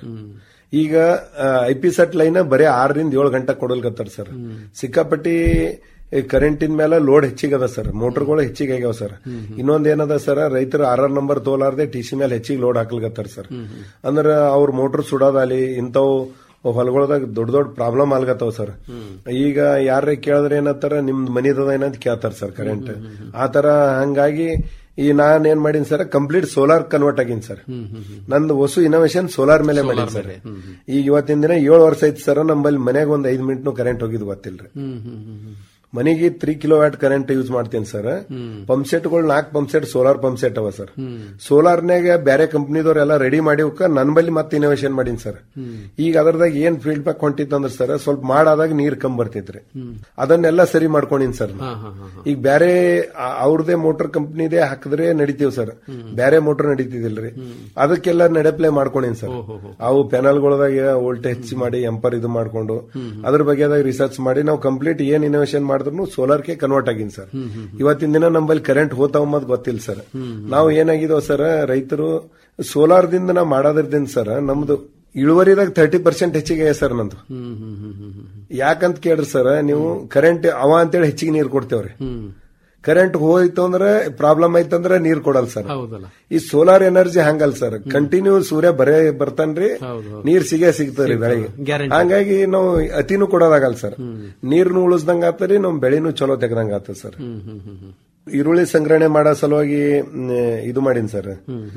ಈಗ ಐ ಪಿ ಸೆಟ್ ಲೈನ್ ಬರೀ ಆರರಿಂದ ಏಳು ಗಂಟೆ ಕೊಡಲ್ಕತ್ತಾರ ಸರ್ ಸಿಕ್ಕಾಪಟ್ಟಿ ಕರೆಂಟಿನ ಮೇಲೆ ಲೋಡ್ ಹೆಚ್ಚಿಗದ ಸರ್ ಮೋಟರ್ಗಳು ಹೆಚ್ಚಿಗೆ ಆಗ್ಯಾವ ಸರ್ ಇನ್ನೊಂದ್ ಏನದ ಸರ್ ರೈತರು ಆರ್ ಆರ್ ನಂಬರ್ ತೋಲಾರ್ದೆ ಟಿ ಸಿ ಮೇಲೆ ಹೆಚ್ಚಿಗೆ ಲೋಡ್ ಹಾಕ್ಲಿಕತ್ತಾರ ಸರ್ ಅಂದ್ರ ಅವ್ರ ಮೋಟರ್ ಸುಡೋದಾಲಿ ಇಂಥವು ಹೊಲಗೊಳದಾಗ ದೊಡ್ಡ ದೊಡ್ಡ ಪ್ರಾಬ್ಲಮ್ ಆಗ್ಲತ್ತಾವ ಸರ್ ಈಗ ಯಾರೇ ಕೇಳಿದ್ರೆ ಏನತ್ತಾರ ನಿಮ್ದು ಮನಿದದ ಏನಂತ ಕೇಳ್ತಾರ ಸರ್ ಕರೆಂಟ್ ಆ ತರ ಹಂಗಾಗಿ ಈ ನಾನ್ ಏನ್ ಮಾಡೀನಿ ಸರ್ ಕಂಪ್ಲೀಟ್ ಸೋಲಾರ್ ಕನ್ವರ್ಟ್ ಆಗೀನಿ ಸರ್ ನಂದು ಹೊಸ ಇನೋವೇಷನ್ ಸೋಲಾರ್ ಮೇಲೆ ಮಾಡೀನಿ ಸರ್ ಈಗ ಇವತ್ತಿನ ದಿನ ಏಳು ವರ್ಷ ಐತಿ ಸರ್ ನಮ್ಮಲ್ಲಿ ಮನೆಗೆ ಒಂದ್ ಐದ್ ಮಿನಿಟ್ನು ಕರೆಂಟ್ ಹೋಗಿದ್ ಗೊತ್ತಿಲ್ರಿ ಹ್ಮ್ ಹ್ಮ್ ಹ್ಮ್ ಹ್ಮ್ ಮನೆಗೆ three kilo watt current use ಮಾಡ್ತೀನಿ ಸರ್ ಪಂಪ್ ಸೆಟ್ಗಳು ನಾಲ್ಕು pump set solar pump set ಅವ ಸರ್ ಸೋಲಾರ್ನಾಗ ಬೇರೆ ಕಂಪ್ನಿದವ್ರೆಲ್ಲ ರೆಡಿ ಮಾಡಿ ನನ್ ಬಲ್ಲಿ ಮತ್ತೆ ಇನೋವೇಷನ್ ಮಾಡೀನಿ ಸರ್ ಈಗ ಅದ್ರದಾಗ ಏನ್ ಫೀಲ್ಡ್ ಬ್ಯಾಕ್ ಹೊಂಟಿತ್ತು ಅಂದ್ರೆ ಸರ್ ಸ್ವಲ್ಪ ಮಾಡಾದಾಗ ನೀರ್ ಕಮ್ ಬರ್ತಿದ್ರಿ ಅದನ್ನೆಲ್ಲ ಸರಿ ಮಾಡ್ಕೊಂಡಿನಿ ಸರ್ ಹಾ ಹಾ ಹಾ ಈಗ ಬೇರೆ ಆ- ಅವ್ರದೇ ಮೋಟರ್ ಕಂಪ್ನಿದೇ ಹಾಕಿದ್ರೆ ನಡಿತೀವಿ ಸರ್ ಬೇರೆ ಮೋಟರ್ ನಡೀತಿದಿಲ್ರಿ ಅದಕ್ಕೆಲ್ಲ ನಡೆಪ್ಲೈ ಮಾಡ್ಕೊಂಡಿನಿ ಸರ್ ಅವು ಪ್ಯಾನಲ್ಗಳದಾಗ ವೋಲ್ಟೇಜ್ ಹೆಚ್ಚಿ ಮಾಡಿ ಎಂಪರ್ ಇದು ಮಾಡ್ಕೊಂಡು ಅದ್ರ ಬಗ್ಗೆದಾಗ ರಿಸರ್ಚ್ ಮಾಡಿ ನಾವು ಕಂಪ್ಲೀಟ್ ಏನ್ ಇನೋವೇಷನ್ ಮಾಡಿದ್ರು ಸೋಲಾರ್ಗೆ ಕನ್ವರ್ಟ್ ಆಗಿನ್ ಸರ್ ಇವತ್ತಿನ ದಿನ ನಮ್ಮಲ್ಲಿ ಕರೆಂಟ್ ಹೋತಾವ ಅನ್ನೋದು ಗೊತ್ತಿಲ್ಲ ಸರ್ ನಾವು ಏನಾಗಿದೋ ಸರ್ ರೈತರು ಸೋಲಾರ್ದಿಂದ ನಾವು ಮಾಡೋದ್ರದಿಂದ ಸರ್ ನಮ್ದು ಇಳುವರಿದಾಗ ತರ್ಟಿ ಪರ್ಸೆಂಟ್ ಹೆಚ್ಚಿಗೆ ಸರ್ ನಂದು ಹ್ಮ್ ಹ್ಮ್ ಹ್ಮ್ ಹ್ಮ್ ಹ್ಮ್ ಯಾಕಂತ ಕೇಳ್ರಿ ಸರ್ ನೀವು ಕರೆಂಟ್ ಅವ ಅಂತೇಳಿ ಹೆಚ್ಚಿಗೆ ನೀರು ಕೊಡ್ತೇವ್ರಿ ಕರೆಂಟ್ ಹೋಯ್ತು ಅಂದ್ರೆ ಪ್ರಾಬ್ಲಮ್ ಆಯ್ತಂದ್ರೆ ನೀರ್ ಕೊಡಲ್ಲ ಸರ್ ಹೌದಲ್ಲ ಈ ಸೋಲಾರ್ ಎನರ್ಜಿ ಹಂಗಲ್ಲ ಸರ್ ಕಂಟಿನ್ಯೂ ಸೂರ್ಯ ಬರೇ ಬರ್ತಾನ್ರಿ ಹೌದು, ಹೌದು. ನೀರ್ ಸಿಗೇ ಸಿಗ್ತದ್ರಿ ಬೆಳಿಗ್ಗೆ Guarantee. ಹಂಗಾಗಿ ನಾವು ಅತಿನೂ ಕೊಡೋದಾಗಲ್ಲ ಸರ್ ನೀರ್ನು ಉಳಿಸ್ದಂಗ ಆತರಿ ನಮ್ ಬೆಳೆನೂ ಚಲೋ ತೆಗ್ದಂಗ ಆತದ ಸರ್ ಹ್ಮ್ ಹ್ಮ್ ಹ್ಮ್ ಹ್ಮ್ ಈರುಳ್ಳಿ ಸಂಗ್ರಹಣೆ ಮಾಡೋ ಸಲುವಾಗಿ ಮ್, ಇದು ಮಾಡೀನಿ ಸರ್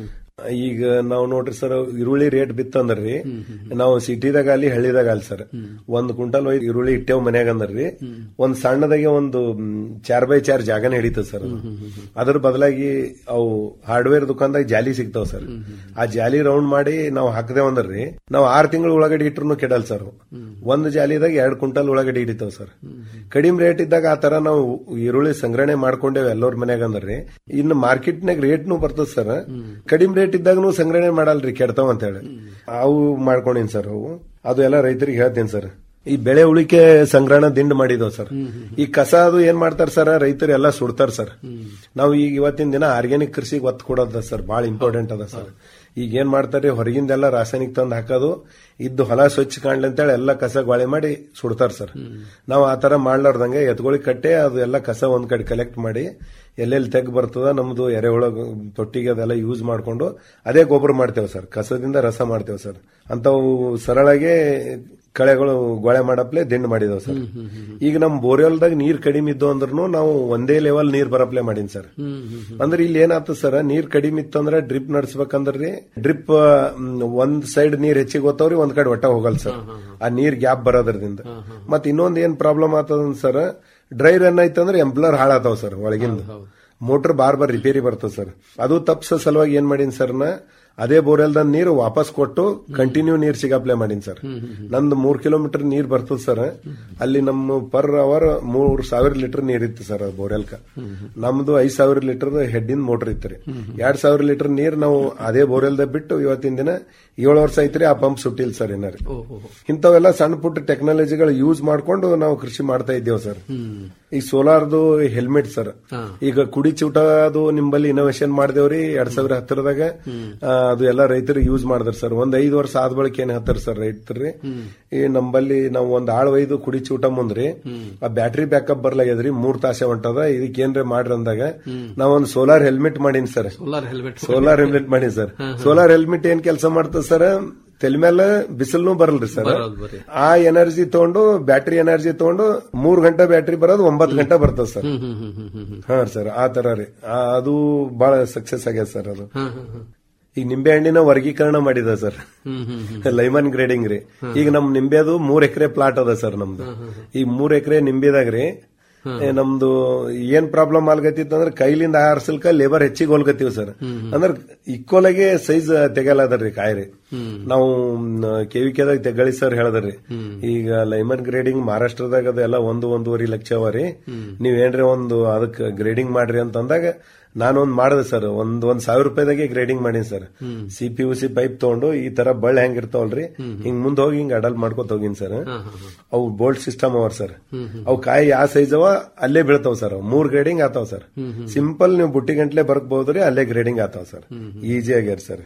ಈಗ ನಾವು ನೋಡ್ರಿ ಸರ್ ಈರುಳ್ಳಿ ರೇಟ್ ಬಿತ್ತಂದ್ರಿ ನಾವು ಸಿಟಿದಾಗ ಅಲ್ಲಿ ಹಳ್ಳಿದಾಗ ಅಲ್ಲಿ ಸರ್ ಒಂದ್ ಕ್ವಿಂಟಲ್ ಒಯ್ದು ಈರುಳ್ಳಿ ಇಟ್ಟೇವ್ ಮನ್ಯಾಗ ಅಂದ್ರಿ ಒಂದ್ ಸಣ್ಣದಾಗೆ ಒಂದು ಮ್, ಚಾರ್ ಬೈ ಚಾರ್ ಜಾಗನೇ ಹಿಡಿತದ ಸರ್ ಅದು. ಅದ್ರ ಬದಲಾಗಿ ಅವು ಹಾರ್ಡ್ವೇರ್ ದುಕಾನ್ದಾಗ ಜಾಲಿ ಸಿಗ್ತಾವ ಸರ್ ಆ ಜಾಲಿ ರೌಂಡ್ ಮಾಡಿ ನಾವು ಹಾಕದೇವ್ ಅಂದ್ರಿ ನಾವು ಆರ್ ತಿಂಗಳ ಒಳಗಡೆ ಇಟ್ರು ಕೆಡಲ್ ಸರ್ ಅವು. ಒಂದ್ ಜಾಲಿದಾಗ ಎರಡ್ ಕ್ವಿಂಟಲ್ ಒಳಗಡೆ ಹಿಡಿತಾವ ಸರ್ ಕಡಿಮೆ ರೇಟ್ ಇದ್ದಾಗ ಆ ತರ ನಾವು ಈರುಳ್ಳಿ ಸಂಗ್ರಹಣೆ ಮಾಡ್ಕೊಂಡೇವ್ ಎಲ್ಲರ ಮನ್ಯಾಗ ಅಂದ್ರಿ ಇನ್ನು ಮಾರ್ಕೆಟ್ನಾಗ ರೇಟ್ನು ಬರ್ತದ ಸರ್ ಕಡಿಮೆ ರೇಟ್ ಇದ್ದಾಗನು ಸಂಗ್ರಹಣೆ ಮಾಡಲ್ರಿ ಕೆಡ್ತಾವ ಅಂತ ಹೇಳಿ ಅವು ಮಾಡ್ಕೊಂಡಿನ್ ಸರ್ ಅವು ಅದು ಎಲ್ಲ ರೈತರಿಗೆ ಹೇಳ್ತೀನಿ ಸರ್ ಈ ಬೆಳೆ ಉಳಿಕೆ ಸಂಗ್ರಹಣ ದಿಂಡ್ ಮಾಡಿದವ್ ಸರ್ ಈ ಕಸ ಅದು ಏನ್ ಮಾಡ್ತಾರ ಸರ್ ರೈತರು ಎಲ್ಲ ಸುಡ್ತಾರ ಸರ್ ನಾವು ಈಗ ಇವತ್ತಿನ ದಿನ ಆರ್ಗ್ಯಾನಿಕ್ ಕೃಷಿಗೆ ಒತ್ತು ಕೊಡೋದ ಸರ್ ಬಹಳ ಇಂಪಾರ್ಟೆಂಟ್ ಅದ ಸರ್ ಈಗ ಏನ್ ಮಾಡ್ತಾರೆ ಹೊರಗಿಂದೆಲ್ಲ ರಾಸಾಯನಿಕ ತಂದು ಹಾಕೋದು ಇದ್ದು ಹೊಲ ಸ್ವಚ್ಛ ಕಾಣ್ಲಿ ಅಂತೇಳಿ ಎಲ್ಲ ಕಸ ಗಾಳಿ ಮಾಡಿ ಸುಡ್ತಾರ ಸರ್ ನಾವು ಆ ತರ ಮಾಡ್ಲಾರ್ದಂಗೆ ಎತ್ಗೊಳಿ ಕಟ್ಟೆ ಅದು ಎಲ್ಲ ಕಸ ಒಂದ್ ಕಡೆ ಕಲೆಕ್ಟ್ ಮಾಡಿ ಎಲ್ಲೆಲ್ಲಿ ತೆಗ್ ಬರ್ತದ ನಮ್ದು ಎರೆಹುಳ ತೊಟ್ಟಿಗೆ ಅದೆಲ್ಲ ಯೂಸ್ ಮಾಡ್ಕೊಂಡು ಅದೇ ಗೊಬ್ಬರ ಮಾಡ್ತೇವೆ ಸರ್ ಕಸದಿಂದ ರಸ ಮಾಡ್ತೇವೆ ಸರ್ ಅಂತವು ಸರಳಾಗೆ ಕಳೆಗಳು ಗೊಳೆ ಮಾಡಪ್ಲೆ ದಿಂಡ್ ಮಾಡಿದವು ಸರ್ ಈಗ ನಮ್ ಬೋರ್ವೆಲ್ದಾಗ ನೀರ್ ಕಡಿಮೆ ಇದ್ದು ಅಂದ್ರೂ ನಾವು ಒಂದೇ ಲೆವೆಲ್ ನೀರ್ ಬರಪ್ಲೆ ಮಾಡೀನಿ ಸರ್ ಅಂದ್ರೆ ಇಲ್ಲಿ ಏನಾಗ್ತದ ಸರ್ ನೀರ್ ಕಡಿಮೆ ಇತ್ತಂದ್ರೆ ಡ್ರಿಪ್ ನಡ್ಸ್ಬೇಕಂದ್ರಿ ಡ್ರಿಪ್ ಒಂದ್ ಸೈಡ್ ನೀರ್ ಹೆಚ್ಚಿಗೆ ಹೋಗ್ತಾವ್ರಿ ಒಂದ್ ಕಡೆ ಒಟ್ಟ ಹೋಗಲ್ಲ ಸರ್ ಆ ನೀರ್ ಗ್ಯಾಪ್ ಬರೋದ್ರದಿಂದ ಮತ್ ಇನ್ನೊಂದ್ ಏನ್ ಪ್ರಾಬ್ಲಮ್ ಆಗ್ತದ ಸರ್ ಡ್ರೈ ರನ್ ಆಯ್ತಂದ್ರೆ ಎಂಪ್ಲರ್ ಹಾಳಾತಾವ್ ಸರ್ ಒಳಗಿಂದ ಮೋಟರ್ ಬಾರ್ ಬಾರ್ ರಿಪೇರಿ ಬರ್ತದೆ ಸರ್ ಅದು ತಪ್ಸ ಸಲುವಾಗಿ ಏನ್ ಮಾಡೀನಿ ಸರ್ ನಾ ಅದೇ ಬೋರ್ವೆಲ್ದ ನೀರು ವಾಪಸ್ ಕೊಟ್ಟು ಕಂಟಿನ್ಯೂ ನೀರ್ ಸಿಗಪ್ಲೈ ಮಾಡೀನಿ ಸರ್ ನಂದು ಮೂರ್ ಕಿಲೋಮೀಟರ್ ನೀರ್ ಬರ್ತದ ಸರ್ ಅಲ್ಲಿ ನಮ್ಮ ಪರ್ ಅವರ್ ಮೂರ್ ಸಾವಿರ ಲೀಟರ್ ನೀರ್ ಇತ್ತು ಸರ್ ಬೋರ್ವೆಲ್ಕ ನಮ್ದು ಐದ್ ಸಾವಿರ ಲೀಟರ್ ಹೆಡ್ಡಿನ ಮೋಟರ್ ಇತ್ತು ರೀ ಎರಡ್ ಸಾವಿರ ಲೀಟರ್ ನೀರ್ ನಾವು ಅದೇ ಬೋರ್ವೆಲ್ದ ಬಿಟ್ಟು ಇವತ್ತಿನ ದಿನ ಏಳು ವರ್ಷ ಐತ್ರಿ ಆ ಪಂಪ್ ಸುಟ್ಟಿಲ್ ಸರ್ ಏನಾರಿ ಇಂಥವೆಲ್ಲ ಸಣ್ಣ ಪುಟ್ಟ ಟೆಕ್ನಾಲಜಿಗಳು ಯೂಸ್ ಮಾಡ್ಕೊಂಡು ನಾವು ಕೃಷಿ ಮಾಡ್ತಾ ಇದ್ದೇವೆ ಸರ್ ಈ ಸೋಲಾರ್ದು ಹೆಲ್ಮೆಟ್ ಸರ್ ಈಗ ಕುಡಿ ಚೂಟ ಅದು ನಿಂಬಲ್ಲಿ ಇನೋವೇಷನ್ ಮಾಡ್ದೇವ್ರಿ ಎರಡ್ ಸಾವಿರ ಹತ್ತರದಾಗ ಆ, ಅದು ಎಲ್ಲ ರೈತರು ಯೂಸ್ ಮಾಡಿದ್ರ ಸರ್ ಒಂದ್ ಐದು ವರ್ಷ ಆದ ಬಳಿಕ ಏನ್ ಹತ್ತಾರ ಸರ್ ರೈತರಿ ಈ ನಂಬಲ್ಲಿ ನಾವು ಒಂದ್ ಆಳ್ ಒಯ್ದು ಕುಡಿ ಚೂಟ ಮುಂದ್ರಿ ಆ ಬ್ಯಾಟ್ರಿ ಬ್ಯಾಕಪ್ ಬರ್ಲಾಗ್ಯದ್ರಿ ಮೂರ್ ತಾಸೆ ಹೊಂಟದ ಇದಕ್ಕೆ ಏನ್ರಿ ಮಾಡ್ರಿ ಅಂದಾಗ ನಾವೊಂದ್ ಸೋಲಾರ್ ಹೆಲ್ಮೆಟ್ ಮಾಡೀನಿ sir solar helmet solar helmet ಮಾಡೀನಿ ಸರ್ ಸೋಲಾರ್ ಹೆಲ್ಮೆಟ್ ಏನ್ ಕೆಲಸ ಮಾಡ್ತದ ಸರ್ ತಲೆ ಮೇಲೆ ಬಿಸಿಲ್ನು ಬರಲ್ರಿ ಸರ್ ಬರೋದ್ ಬರೀ. ಆ ಎನರ್ಜಿ ತಗೊಂಡು ಬ್ಯಾಟ್ರಿ ಎನರ್ಜಿ ತಗೊಂಡು ಮೂರ್ ಗಂಟೆ ಬ್ಯಾಟ್ರಿ ಬರೋದು ಒಂಬತ್ತು ಗಂಟೆ ಬರ್ತದ ಸರ್ ಹ್ಮ್ ಹ್ಮ್ ಹ್ಮ್ ಹ್ಮ್ ಹ್ಮ್ ಹ್ಮ್ ಹಾ ಸರ್ ಆ ತರ ರೀ ಆ, ಅದು ಬಹಳ ಸಕ್ಸಸ್ ಆಗ್ಯದ ಸರ್ ಅದು ಹ್ಮ್ ಹ್ಮ್ ಹ್ಮ್ ಈಗ ನಿಂಬೆ ಹಣ್ಣಿನ ವರ್ಗೀಕರಣ ಮಾಡಿದ ಸರ್ ಹ್ಮ್ ಹ್ಮ್ ಹ್ಮ್ ಲೈಮನ್ ಗ್ರೇಡಿಂಗ್ ರೀ ಈಗ ನಮ್ ನಿಂಬೆದು ಮೂರ್ ಎಕರೆ ಪ್ಲಾಟ್ ಅದ ಸರ್ ನಮ್ದು ಈ ಮೂರ್ ಎಕರೆ ನಿಂಬೆದಾಗ ರೀ ಏ, ನಮ್ದು ಏನ್ ಪ್ರಾಬ್ಲಮ್ ಆಲ್ಗತ್ತಿತ್ತು ಅಂದ್ರೆ ಕೈಲಿಂದ ಆರ್ಸಲ್ಕ ಲೇಬರ್ ಹೆಚ್ಚಿಗೆ ಹೋಲ್ಗತ್ತೀವಿ ಸರ್ ಅಂದ್ರೆ ಈಕ್ವಲ್ ಆಗಿ ಸೈಜ್ ತೆಗಲದರ್ರಿ ಕಾಯಿ ರೀ ನಾವು ಕೆವಿಕೆದಾಗ ತೆಗಳಿ ಸರ್ ಹೇಳದ್ರಿ ಈಗ ಲೈಮನ್ ಗ್ರೇಡಿಂಗ್ ಮಹಾರಾಷ್ಟ್ರದಾಗ ಅದೆಲ್ಲ ಒಂದು ಒಂದೂವರೆ ಲಕ್ಷ ಅವ ರೀ ನೀವೇನ್ರಿ ಒಂದು ಅದಕ್ಕೆ ಗ್ರೇಡಿಂಗ್ ಮಾಡ್ರಿ ಅಂತ ಅಂದಾಗ ನಾನೊಂದ್ ಮಾಡಿದೆ ಸರ್ ಒಂದ್ ಒಂದ್ ಸಾವಿರ ರೂಪಾಯಿದಾಗೆ ಗ್ರೇಡಿಂಗ್ ಮಾಡೀನಿ sir C P U C pipe ತಗೊಂಡು ಈ ತರ ಬಳ್ಳಿ ಹೆಂಗ್ ಇರ್ತಾವಲ್ರಿ ಹಿಂಗ್ ಮುಂದ್ ಹೋಗಿ ಹಿಂಗ್ ಅಡಲ್ ಮಾಡ್ಕೊತ ಹೋಗಿನ್ ಸರ್ ಅವು ಬೋಲ್ಟ್ ಸಿಸ್ಟಮ್ ಅವ ಸರ್ ಅವು ಕಾಯಿ ಯಾವ ಸೈಜ್ ಅವ ಅಲ್ಲೇ ಬೀಳ್ತಾವ ಸರ್ ಅವು. ಮೂರ್ ಗ್ರೇಡಿಂಗ್ ಆತಾವ ಸರ್ ಸಿಂಪಲ್ ನೀವು ಬುಟ್ಟಿ ಗಂಟ್ಲೆ ಬರ್ಕಬಹುದ್ರಿ ಅಲ್ಲೇ ಗ್ರೇಡಿಂಗ್ ಆತಾವ ಸರ್ ಈಜಿ ಆಗ್ಯಾರ ಸರ್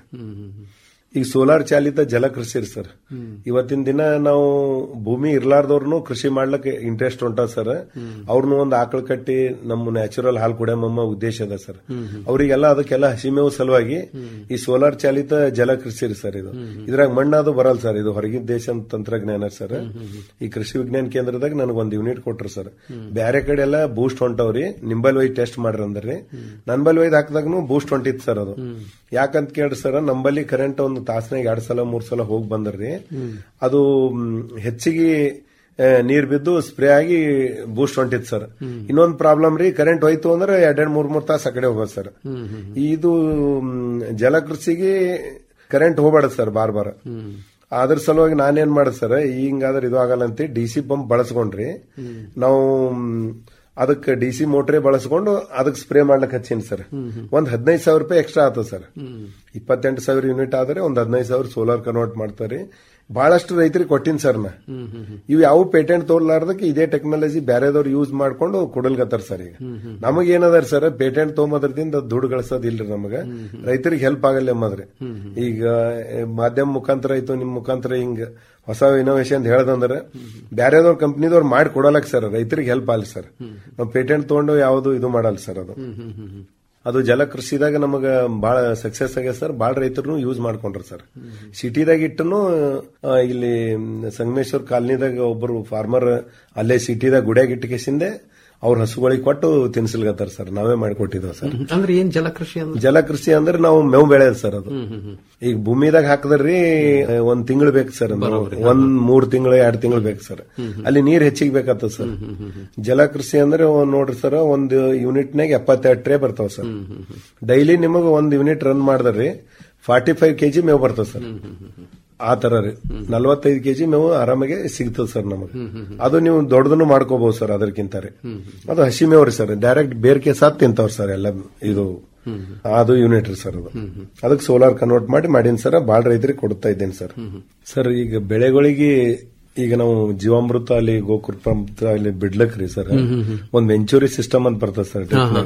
ಈಗ ಸೋಲಾರ್ ಚಾಲಿತ ಜಲಕೃಷಿ ರೀ ಸರ್ ಇವತ್ತಿನ ದಿನ ನಾವು ಭೂಮಿ ಇರ್ಲಾರ್ದವ್ರನು ಕೃಷಿ ಮಾಡ್ಲಿಕ್ಕೆ ಇಂಟ್ರೆಸ್ಟ್ ಹೊಂಟ ಸರ್ ಅವ್ರನ್ನು ಒಂದು ಆಕಳ ಕಟ್ಟಿ ನಮ್ಮ ನ್ಯಾಚುರಲ್ ಹಾಲು ಕುಡಿಯಮ್ಮ ಉದ್ದೇಶ ಅದ ಸರ್ ಅವರಿಗೆಲ್ಲ ಅದಕ್ಕೆಲ್ಲ ಹಸಿಮೇವು ಸಲುವಾಗಿ ಈ ಸೋಲಾರ್ ಚಾಲಿತ ಜಲಕೃಷಿ ರೀ ಸರ್ ಇದು ಇದ್ರಾಗ ಮಣ್ಣದು ಬರಲ್ಲ ಸರ್ ಇದು ಹೊರಗಿನ ದೇಶ ತಂತ್ರಜ್ಞಾನ ಸರ್ ಈ ಕೃಷಿ ವಿಜ್ಞಾನ ಕೇಂದ್ರದಾಗ ನನಗೆ ಒಂದು ಯೂನಿಟ್ ಕೊಟ್ರು ಸರ್ ಬೇರೆ ಕಡೆ ಎಲ್ಲ ಬೂಸ್ಟ್ ಹೊಂಟವ್ರಿ ನಿಂಬಲ್ ಒಯ್ದು ಟೆಸ್ಟ್ ಮಾಡ್ರಿ ಅಂದ್ರಿ ನನ್ಬಲ್ ಒಯ್ದು ಹಾಕಿದಾಗನು ಬೂಸ್ಟ್ ಹೊಂಟಿತ್ತು ಸರ್ ಅದು ಯಾಕಂತ ಕೇಳ್ರಿ ಸರ್ ನಂಬಲ್ಲಿ ಕರೆಂಟ್ ಒಂದು ತಾಸ್ನಾಗ ಎರಡ್ ಸಲ ಮೂರ್ ಸಲ ಹೋಗಿ ಬಂದ್ರಿ ಅದು ಮ್, ಹೆಚ್ಚಿಗೆ ಆ, ನೀರ್ ಬಿದ್ದು ಸ್ಪ್ರೇ ಆಗಿ ಬೂಸ್ಟ್ ಹೊಂಟಿತ್ತು ಸರ್ ಇನ್ನೊಂದು ಪ್ರಾಬ್ಲಮ್ ರೀ ಕರೆಂಟ್ ಹೋಯ್ತು ಅಂದ್ರೆ ಎರಡೆರಡ್ ಮೂರ್ ಮೂರ್ ತಾಸು ಆ ಕಡೆ ಹೋಗೋದು ಸರ್ ಇದು ಮ್, ಜಲಕೃಷಿಗೆ ಕರೆಂಟ್ ಹೋಗ್ಬಾರ್ದು ಸರ್ ಬಾರ್ ಬಾರ್ ಅದ್ರ ಸಲುವಾಗಿ ನಾನೇನ್ ಮಾಡಿದೆ ಸರ್ ಹಿಂಗಾದ್ರೆ ಇದು ಆಗಲ್ಲ ಅಂತ ಡಿ ಸಿ ಪಂಪ್ ಬಳಸ್ಕೊಂಡ್ರಿ ನಾವು ಮ್, ಅದಕ್ಕೆ ಡಿ ಸಿ ಮೋಟ್ರೇ ಬಳಸ್ಕೊಂಡು ಅದಕ್ಕೆ ಸ್ಪ್ರೇ ಮಾಡ್ಲಿಕ್ಕೆ ಹಚ್ಚೀನಿ ಸರ್ ಒಂದ್ ಹದಿನೈದು ಸಾವಿರ ರೂಪಾಯಿ ಎಕ್ಸ್ಟ್ರಾ ಆತದ ಸರ್ ಇಪ್ಪತ್ತೆಂಟು ಸಾವಿರ ಯೂನಿಟ್ ಆದ್ರೆ ಒಂದ್ ಹದಿನೈದು ಸಾವಿರ ಸೋಲಾರ್ ಕನ್ವರ್ಟ್ ಮಾಡ್ತಾರೆ ಬಹಳಷ್ಟು ರೈತರಿಗೆ ಕೊಟ್ಟಿನ್ ಸರ್ ನಾ ಇವು ಯಾವ ಪೇಟೆಂಟ್ ತೋರ್ಲಾರ್ದಕ್ಕೆ ಇದೇ ಟೆಕ್ನಾಲಜಿ ಬೇರೆದವ್ರು ಯೂಸ್ ಮಾಡ್ಕೊಂಡು ಕೊಡಲ್ಗತ್ತಾರ ಸರ್ ಈಗ ನಮಗ್ ಏನದಾರ ಸರ್ ಪೇಟೆಂಟ್ ತೊಗೊಂಬದ್ರದಿಂದ ದುಡ್ಡು ಗಳಿಸೋದಿಲ್ರಿ ನಮಗ ರೈತರಿಗೆ ಹೆಲ್ಪ್ ಆಗಲ್ಲ ಎಂಬುದ್ರಿ ಈಗ ಏ, ಮಾಧ್ಯಮ ಮುಖಾಂತರ ಆಯ್ತು ನಿಮ್ ಮುಖಾಂತರ ಹಿಂಗ ಹೊಸ ಇನೋವೇಷನ್ ಅಂತ ಹೇಳದಂದ್ರ ಬ್ಯಾರೆದವ್ರ ಕಂಪ್ನಿದವ್ರು ಮಾಡಿ ಕೊಡಲಕ್ ಸರ್ ರೈತರಿಗೆ ಹೆಲ್ಪ್ ಆಗಲಿ ಸರ್ ನಾವು ಪೇಟೆಂಟ್ ತಗೊಂಡು ಯಾವುದು ಇದು ಮಾಡಲ್ಲ ಸರ್ ಅದು ಅದು ಜಲಕೃಷಿದಾಗ ನಮಗ ಬಹಳ ಸಕ್ಸಸ್ ಆಗ್ಯದ ಸರ್ ಬಹಳ ರೈತರು ಯೂಸ್ ಮಾಡ್ಕೊಂಡ್ರ ಸರ್ ಸಿಟಿದಾಗ ಇಟ್ಟನು ಇಲ್ಲಿ ಸಂಗಮೇಶ್ವರ್ ಕಾಲನಿದಾಗ ಒಬ್ಬರು ಫಾರ್ಮರ್ ಅಲ್ಲೇ ಸಿಟಿದಾಗ ಗುಡಿಯಾಗ ಇಟ್ಟಕೇಸಿಂದೆ ಅವ್ರ ಹಸುಗಳಿಗೆ ಕೊಟ್ಟು ತಿನ್ಸಲ್ಗತ್ತಾರ ಸರ್ ನಾವೇ ಮಾಡಿಕೊಟ್ಟಿದ್ದೇವೆ ಸರ್ ಅಂದ್ರೆ ಏನ್ ಜಲಕೃಷಿ ಅಂದ್ರೆ ಜಲಕೃಷಿ ಅಂದ್ರೆ ನಾವು ಮೇವು ಬೆಳೆಯೋದು ಸರ್ ಅದು ಈಗ ಭೂಮಿದಾಗ ಹಾಕಿದ್ರಿ ಒಂದ್ ತಿಂಗಳು ಬೇಕು ಸರ್ ಒಂದ್ ಮೂರ್ ತಿಂಗಳು ಎರಡ್ ತಿಂಗಳು ಬೇಕು ಸರ್ ಅಲ್ಲಿ ನೀರ್ ಹೆಚ್ಚಿಗೆ ಬೇಕಾಗ್ತದ ಸರ್ ಜಲಕೃಷಿ ಅಂದ್ರೆ ಒಂದ್ ನೋಡ್ರಿ ಸರ್ ಒಂದು ಯೂನಿಟ್ ನಾಗ ಎಪ್ಪತ್ತೆರಡು ಟ್ರೇ ಬರ್ತಾವ ಸರ್ ಡೈಲಿ ನಿಮಗ ಒಂದ್ ಯೂನಿಟ್ ರನ್ ಮಾಡಿದ್ರಿ ಫಾರ್ಟಿ ಫೈವ್ ಕೆಜಿ ಮೇವು ಬರ್ತದ ಸರ್ ಆ ತರ ರೀ ನಲ್ವತ್ತೈದು ಕೆಜಿ ಮೇವು ಆರಾಮಾಗಿ ಸಿಗ್ತದ ಸರ್ ನಮಗೆ ಅದು ನೀವು ದೊಡ್ಡದನ್ನು ಮಾಡ್ಕೋಬಹುದು ಸರ್ ಅದಕ್ಕಿಂತ ರೀ ಅದು ಹಸಿ ಮೇವು ರೀ ಸರ್ ಡೈರೆಕ್ಟ್ ಬೇರ್ಕೆ ಸಾತ್ ತಿಂತಾವ್ರಿ ಸರ್ ಎಲ್ಲ ಇದು ಅದು ಯೂನಿಟ್ ರೀ ಸರ್ ಅದು ಅದಕ್ಕೆ ಸೋಲಾರ್ ಕನ್ವರ್ಟ್ ಮಾಡಿ ಮಾಡೀನಿ ಸರ್ ಬಾಳ ರೈತರಿಗೆ ಕೊಡ್ತಾ ಇದ್ದೇನೆ ಸರ್ ಸರ್ ಈಗ ಬೆಳೆಗಳಿಗೆ ಈಗ ನಾವು ಜೀವಾಮೃತ ಅಲ್ಲಿ ಗೋಕೃಪಾಮೃತ ಅಲ್ಲಿ ಬಿಡ್ಲಕ್ರಿ ಸರ್ ಒಂದ್ ವೆಂಚೂರಿ ಸಿಸ್ಟಮ್ ಅಂತ ಬರ್ತದೆ ಸರ್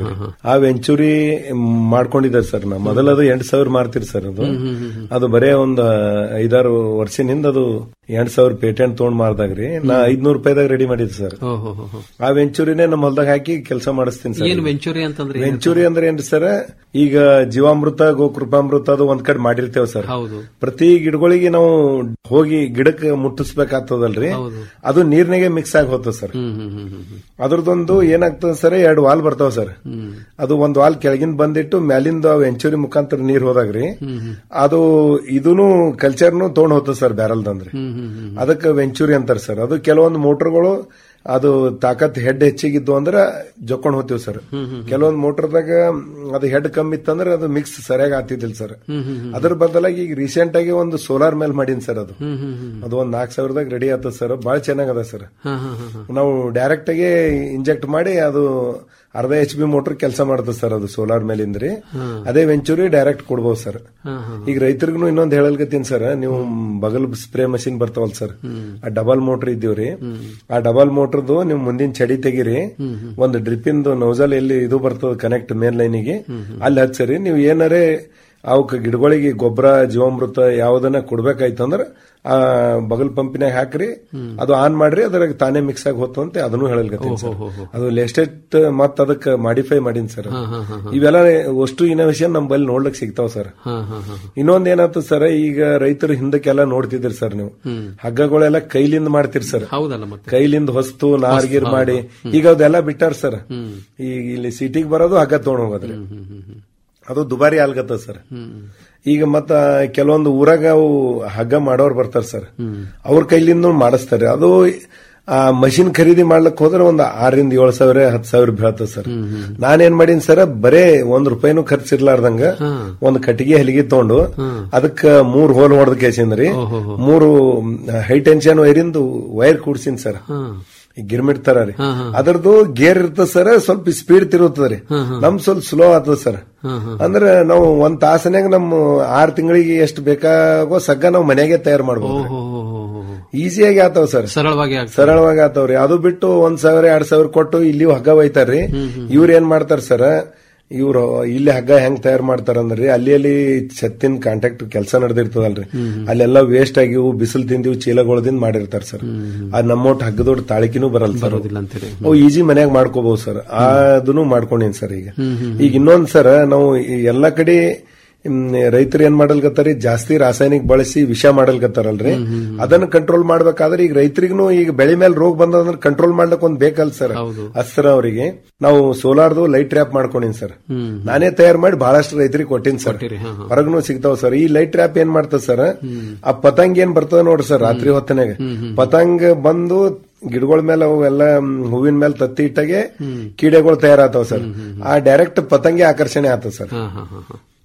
ಆ ವೆಂಚೂರಿ ಮಾಡ್ಕೊಂಡಿದ್ದಾರೆ ಸರ್ ನಾ ಮೊದಲದು ಎಂಟು ಸಾವಿರ ಮಾರ್ತೀರಿ ಸರ್ ಅದು ಅದು ಬರೇ ಒಂದ್ ಐದಾರು ವರ್ಷದಿಂದ ಅದು ಎಂಟ್ ಸಾವಿರ ಪೇಟೆಂಟ್ ತಗೊಂಡ್ ಮಾರ್ದಾಗ್ರಿ ನಾ ಐದ್ನೂರು ರೂಪಾಯಿದಾಗ ರೆಡಿ ಮಾಡಿದ್ದೆ ಸರ್ ಓಹೋ ಹೋ, ಹೋ. ಆ ವೆಂಚೂರಿನೇ ನಮ್ಮ ಹೊಲ್ದಾಗ ಹಾಕಿ ಕೆಲಸ ಮಾಡಿಸ್ತೀನಿ ಸರ್ ಏನ್ ವೆಂಚೂರಿ ಅಂತಂದ್ರೆ ಏನ್? ವೆಂಚೂರಿ ಅಂದ್ರೆ ಏನ್ರಿ ಸರ್ ಈಗ ಜೀವಾಮೃತ ಗೋಕೃಪಾಮೃತ ಅದು ಒಂದ್ ಕಡೆ ಮಾಡಿರ್ತೇವೆ ಸರ್ ಹೌದು ಪ್ರತಿ ಗಿಡಗಳಿಗೆ ನಾವು ಹೋಗಿ ಗಿಡಕ್ಕೆ ಮುಟ್ಟಿಸ್ಬೇಕಾಗ್ತದಲ್ರಿ ಅದು ನೀರ್ನಾಗೆ ಮಿಕ್ಸ್ ಆಗಿ ಹೋಗ್ತದೆ ಸರ್ ಹ್ಮ್ ಹ್ಮ್ ಹ್ಮ್ ಹ್ಮ್ ಅದ್ರದ್ದೊಂದು ಏನಾಗ್ತದೆ ಸರ್ ಎರಡು ವಾಲ್ ಬರ್ತಾವ ಸರ್ ಅದು ಒಂದ್ ವಾಲ್ ಕೆಳಗಿಂದ ಬಂದಿಟ್ಟು ಮ್ಯಾಲಿಂದ ವೆಂಚೂರಿ ಮುಖಾಂತರ ನೀರ್ ಹೋದಾಗ್ರಿ ಅದು ಇದೂನು ಕಲ್ಚರ್ನು ತಗೊಂಡ್ ಹೋಗ್ತದೆ ಸರ್ ಬ್ಯಾರಲ್ದಂದ್ರಿ ಅದಕ್ಕೆ ವೆಂಚೂರಿ ಅಂತಾರ ಸರ್ ಅದು ಕೆಲವೊಂದು ಮೋಟರ್ಗಳು ಅದು ತಾಕತ್ ಹೆಡ್ ಹೆಚ್ಚಿಗಿದ್ದು ಅಂದ್ರೆ ಜೊಕೊಂಡ್ ಹೋಗ್ತೀವಿ ಸರ್ ಕೆಲವೊಂದು ಮೋಟರ್ದಾಗ ಅದು ಹೆಡ್ ಕಮ್ಮಿ ಇತ್ತಂದ್ರೆ ಅದು ಮಿಕ್ಸ್ ಸರಿಯಾಗಿ ಆಗ್ತಿದ್ದಿಲ್ಲ ಸರ್ ಅದ್ರ ಬದಲಾಗಿ ಈಗ ರೀಸೆಂಟ್ ಆಗಿ ಒಂದು ಸೋಲಾರ್ ಮೇಲೆ ಮಾಡೀನಿ ಸರ್ ಅದು ಅದು ಒಂದ್ ನಾಲ್ಕು ಸಾವಿರದಾಗ ರೆಡಿ ಆಗ್ತದೆ ಸರ್ ಬಹಳ ಚೆನ್ನಾಗದ ಸರ್ ಹಾ ಹಾ ಹಾ ಹಾ. ನಾವು ಡೈರೆಕ್ಟ್ ಆಗಿ ಇಂಜೆಕ್ಟ್ ಮಾಡಿ ಅದು ಅರ್ಧ ಎಚ್ ಬಿ ಮೋಟರ್ ಕೆಲಸ ಮಾಡ್ತದೆ ಸರ್ ಅದು ಸೋಲಾರ್ ಮೇಲಿಂದ್ರಿ ಅದೇ ವೆಂಚೂರಿ ಡೈರೆಕ್ಟ್ ಕೊಡ್ಬೋದು ಸರ್ ಈಗ ರೈತರಿಗೂ ಇನ್ನೊಂದು ಹೇಳಲ್ಗತ್ತೀನಿ ಸರ್ ನೀವು ಬಗಲ್ ಸ್ಪ್ರೇ ಮಷಿನ್ ಬರ್ತಾವಲ್ ಸರ್ ಆ ಡಬಲ್ ಮೋಟರ್ ಇದ್ದೀವ್ರಿ ಆ ಡಬಲ್ ಮೋಟರ್ದು ನೀವು ಮುಂದಿನ ಚಡಿ ತೆಗಿರಿ ಒಂದು ಡ್ರಿಪ್ಪಿಂದು ನೌಜಲ್ ಎಲ್ಲಿ ಇದು ಬರ್ತದ ಕನೆಕ್ಟ್ ಮೇನ್ ಲೈನಿಗೆ ಅಲ್ಲಿ ಹಚ್ಚರಿ ನೀವು ಏನಾರೇ ಅವಕ್ ಗಿಡಗಳಿಗೆ ಗೊಬ್ಬರ ಜೀವಾಮೃತ ಯಾವ್ದನ್ನ ಕೊಡ್ಬೇಕಾಯ್ತಂದ್ರ ಆ ಬಗಲ್ ಪಂಪಿನಾಗ ಹಾಕ್ರಿ ಅದು ಆನ್ ಮಾಡ್ರಿ ಅದ್ರಾಗ ತಾನೇ ಮಿಕ್ಸ್ ಆಗಿ ಹೋತಂತೆ ಅದನ್ನು ಹೇಳಲ್ಗತ್ತೀನಿ ಸರ್ ಅದು ಲೇಟೆಸ್ಟ್ ಮತ್ ಅದಕ್ಕೆ ಮಾಡಿಫೈ ಮಾಡೀನಿ ಸರ್ ಇವೆಲ್ಲ ಅಷ್ಟು ಇನೋವೇಷನ್ ನಮ್ ಬಲ್ಲಿ ನೋಡ್ಲಿಕ್ ಸಿಗ್ತಾವ ಸರ್ ಹಾ ಹಾ ಹಾ ಇನ್ನೊಂದ್ ಏನಾಗ್ತದ ಸರ್ ಈಗ ರೈತರು ಹಿಂದಕ್ಕೆಲ್ಲ ನೋಡ್ತಿದ್ರಿ ಸರ್ ನೀವು ಹಗ್ಗಗಳೆಲ್ಲ ಕೈಲಿಂದ ಮಾಡ್ತೀರಿ ಸರ್ ಹೌದಲ್ಲ ಮತ್ತೆ ಕೈಲಿಂದ ಹೊಸ್ತು ನಾರ್ಗಿರ್ ಮಾಡಿ ಈಗ ಅದೆಲ್ಲ ಬಿಟ್ಟಾರ ಸರ್ ಈಗ ಇಲ್ಲಿ ಸಿಟಿಗೆ ಬರೋದು ಹಗ್ಗ ತಗೊಂಡ್ ಹೋಗೋದ್ರಿ ಅದು ದುಬಾರಿ ಆಲ್ಗತ್ತ ಸರ್ ಈಗ ಮತ್ತ ಕೆಲವೊಂದು ಊರಾಗ ಅವು ಹಗ್ಗ ಮಾಡೋರ್ ಬರ್ತಾರ ಸರ್ ಅವ್ರ ಕೈಲಿಂದ ಮಾಡಿಸ್ತಾರೆ ಅದು ಆ ಮಷಿನ್ ಖರೀದಿ ಮಾಡ್ಲಕ್ ಹೋದ್ರೆ ಒಂದ್ ಆರರಿಂದ ಏಳು ಸಾವಿರ ಹತ್ತು ಸಾವಿರ ಬೀಳ್ತದ ಸರ್ ನಾನೇನ್ ಮಾಡೀನಿ ಸರ್ ಬರೇ ಒಂದ್ ರೂಪಾಯಿನೂ ಖರ್ಚಿರ್ಲಾರ್ದಂಗ ಒಂದ್ ಕಟ್ಟಿಗೆ ಹಲಿಗೆ ತಗೊಂಡು ಅದಕ್ಕ ಮೂರ್ ಹೋಲ್ ಹೊಡೆದ ಕೇಸಿಂದ್ರಿ ಮೂರು ಹೈ ಟೆನ್ಷನ್ ವೈರಿಂದು ವೈರ್ ಕೂಡ್ಸಿನ್ ಸರ್ ಈ ಗಿರ್ಮಿಟ್ ತರ ರೀ ಅದ್ರದ್ದು ಗೇರ್ ಇರ್ತದ ಸರ್ ಸ್ವಲ್ಪ ಸ್ಪೀಡ್ ತಿರುಗ್ತದ್ರಿ ನಮ್ ಸ್ವಲ್ಪ ಸ್ಲೋ ಆಗ್ತದ ಸರ್ ಅಂದ್ರೆ ನಾವು ಒಂದ್ ತಾಸನ್ಯಾಗ ನಮ್ಮ ಆರ್ ತಿಂಗಳಿಗೆ ಎಷ್ಟು ಬೇಕಾಗೋ ಸಗ್ಗ ನಾವು ಮನೆಗೆ ತಯಾರು ಮಾಡ್ಬೋದು ಈಸಿಯಾಗಿ ಆತಾವ್ ಸರ್ ಸರಳವಾಗಿ ಆಗ್ತದೆ ಸರಳವಾಗಿ ಆತಾವ್ರಿ ಅದು ಬಿಟ್ಟು ಒಂದ್ ಸಾವಿರ ಎರಡ್ ಸಾವಿರ ಕೊಟ್ಟು ಇಲ್ಲಿ ಹಗ್ಗ ಒಯ್ತಾರ್ರಿ ಇವ್ರ ಏನ್ ಮಾಡ್ತಾರ ಸರ್ ಇವ್ರು ಇಲ್ಲಿ ಹಗ್ಗ ಹೆಂಗ್ ತಯಾರು ಮಾಡ್ತಾರಂದ್ರಿ ಅಲ್ಲಿ ಅಲ್ಲಿ ಛತ್ತಿನ ಕಾಂಟ್ಯಾಕ್ಟ್ ಕೆಲಸ ನಡೆದಿರ್ತದಲ್ರಿ ಅಲ್ಲೆಲ್ಲ ವೇಸ್ಟ್ ಆಗಿವು ಬಿಸಿಲು ತಿಂದಿವು ಚೀಲಗೊಳದಿಂದ ಮಾಡಿರ್ತಾರ ಸರ್ ಅದ್ ನಮ್ಮೊಟ್ಟು ಹಗ್ಗದೊಡ್ ತಾಳಿಕಿನೂ ಬರಲ್ಲ ಸರ್ ಬರೋದಿಲ್ಲ ಅಂತೀರಿ ಅವು ಈಜಿ ಮನ್ಯಾಗ ಮಾಡ್ಕೋಬಹುದು ಸರ್ ಅದನ್ನು ಮಾಡ್ಕೊಂಡಿನ್ ಸರ್ ಈಗ ಈಗ ಇನ್ನೊಂದ್ ಸರ್ ನಾವು ಈ ಎಲ್ಲಾ ಕಡೆ ರೈತರು ಏನ್ ಮಾಡಲ್ಗತ್ತಾರಿ ಜಾಸ್ತಿ ರಾಸಾಯನಿಕ ಬಳಸಿ ವಿಷ ಮಾಡಲ್ಗತ್ತಾರಲ್ರಿ ಅದನ್ನ ಕಂಟ್ರೋಲ್ ಮಾಡ್ಬೇಕಾದ್ರೆ ಈಗ ರೈತರಿಗೂ ಈಗ ಬೆಳೆ ಮೇಲೆ ರೋಗ ಬಂದ್ರೆ ಕಂಟ್ರೋಲ್ ಮಾಡ್ಲಕ್ ಒಂದ್ ಬೇಕಲ್ ಸರ್ ಅಸ್ತ್ರ ಅವರಿಗೆ ನಾವು ಸೋಲಾರ್ದು ಲೈಟ್ ಟ್ರ್ಯಾಪ್ ಮಾಡ್ಕೊಂಡಿನ್ ಸರ್ ನಾನೇ ತಯಾರು ಮಾಡಿ ಬಹಳಷ್ಟು ರೈತರಿಗೆ ಕೊಟ್ಟಿನಿ ಸರ್ ಹೊರಗೂ ಸಿಗ್ತಾವ ಸರ್ ಈ ಲೈಟ್ ಟ್ರ್ಯಾಪ್ ಏನ್ ಮಾಡ್ತದ ಸರ್ ಆ ಪತಂಗ್ ಏನ್ ಬರ್ತದ ನೋಡ್ರಿ ಸರ್ ರಾತ್ರಿ ಹೊತ್ತಿನಾಗ ಪತಂಗ್ ಬಂದು ಗಿಡಗಳ ಮೇಲೆ ಅವೆಲ್ಲ ಹೂವಿನ ಮೇಲೆ ತತ್ತಿ ಇಟ್ಟಾಗೆ ಕೀಡೆಗಳು ತಯಾರಾತಾವ ಸರ್ ಆ ಡೈರೆಕ್ಟ್ ಪತಂಗಿ ಆಕರ್ಷಣೆ ಆತದ ಸರ್ ಹಾ ಹಾ ಹಾ ಹಾ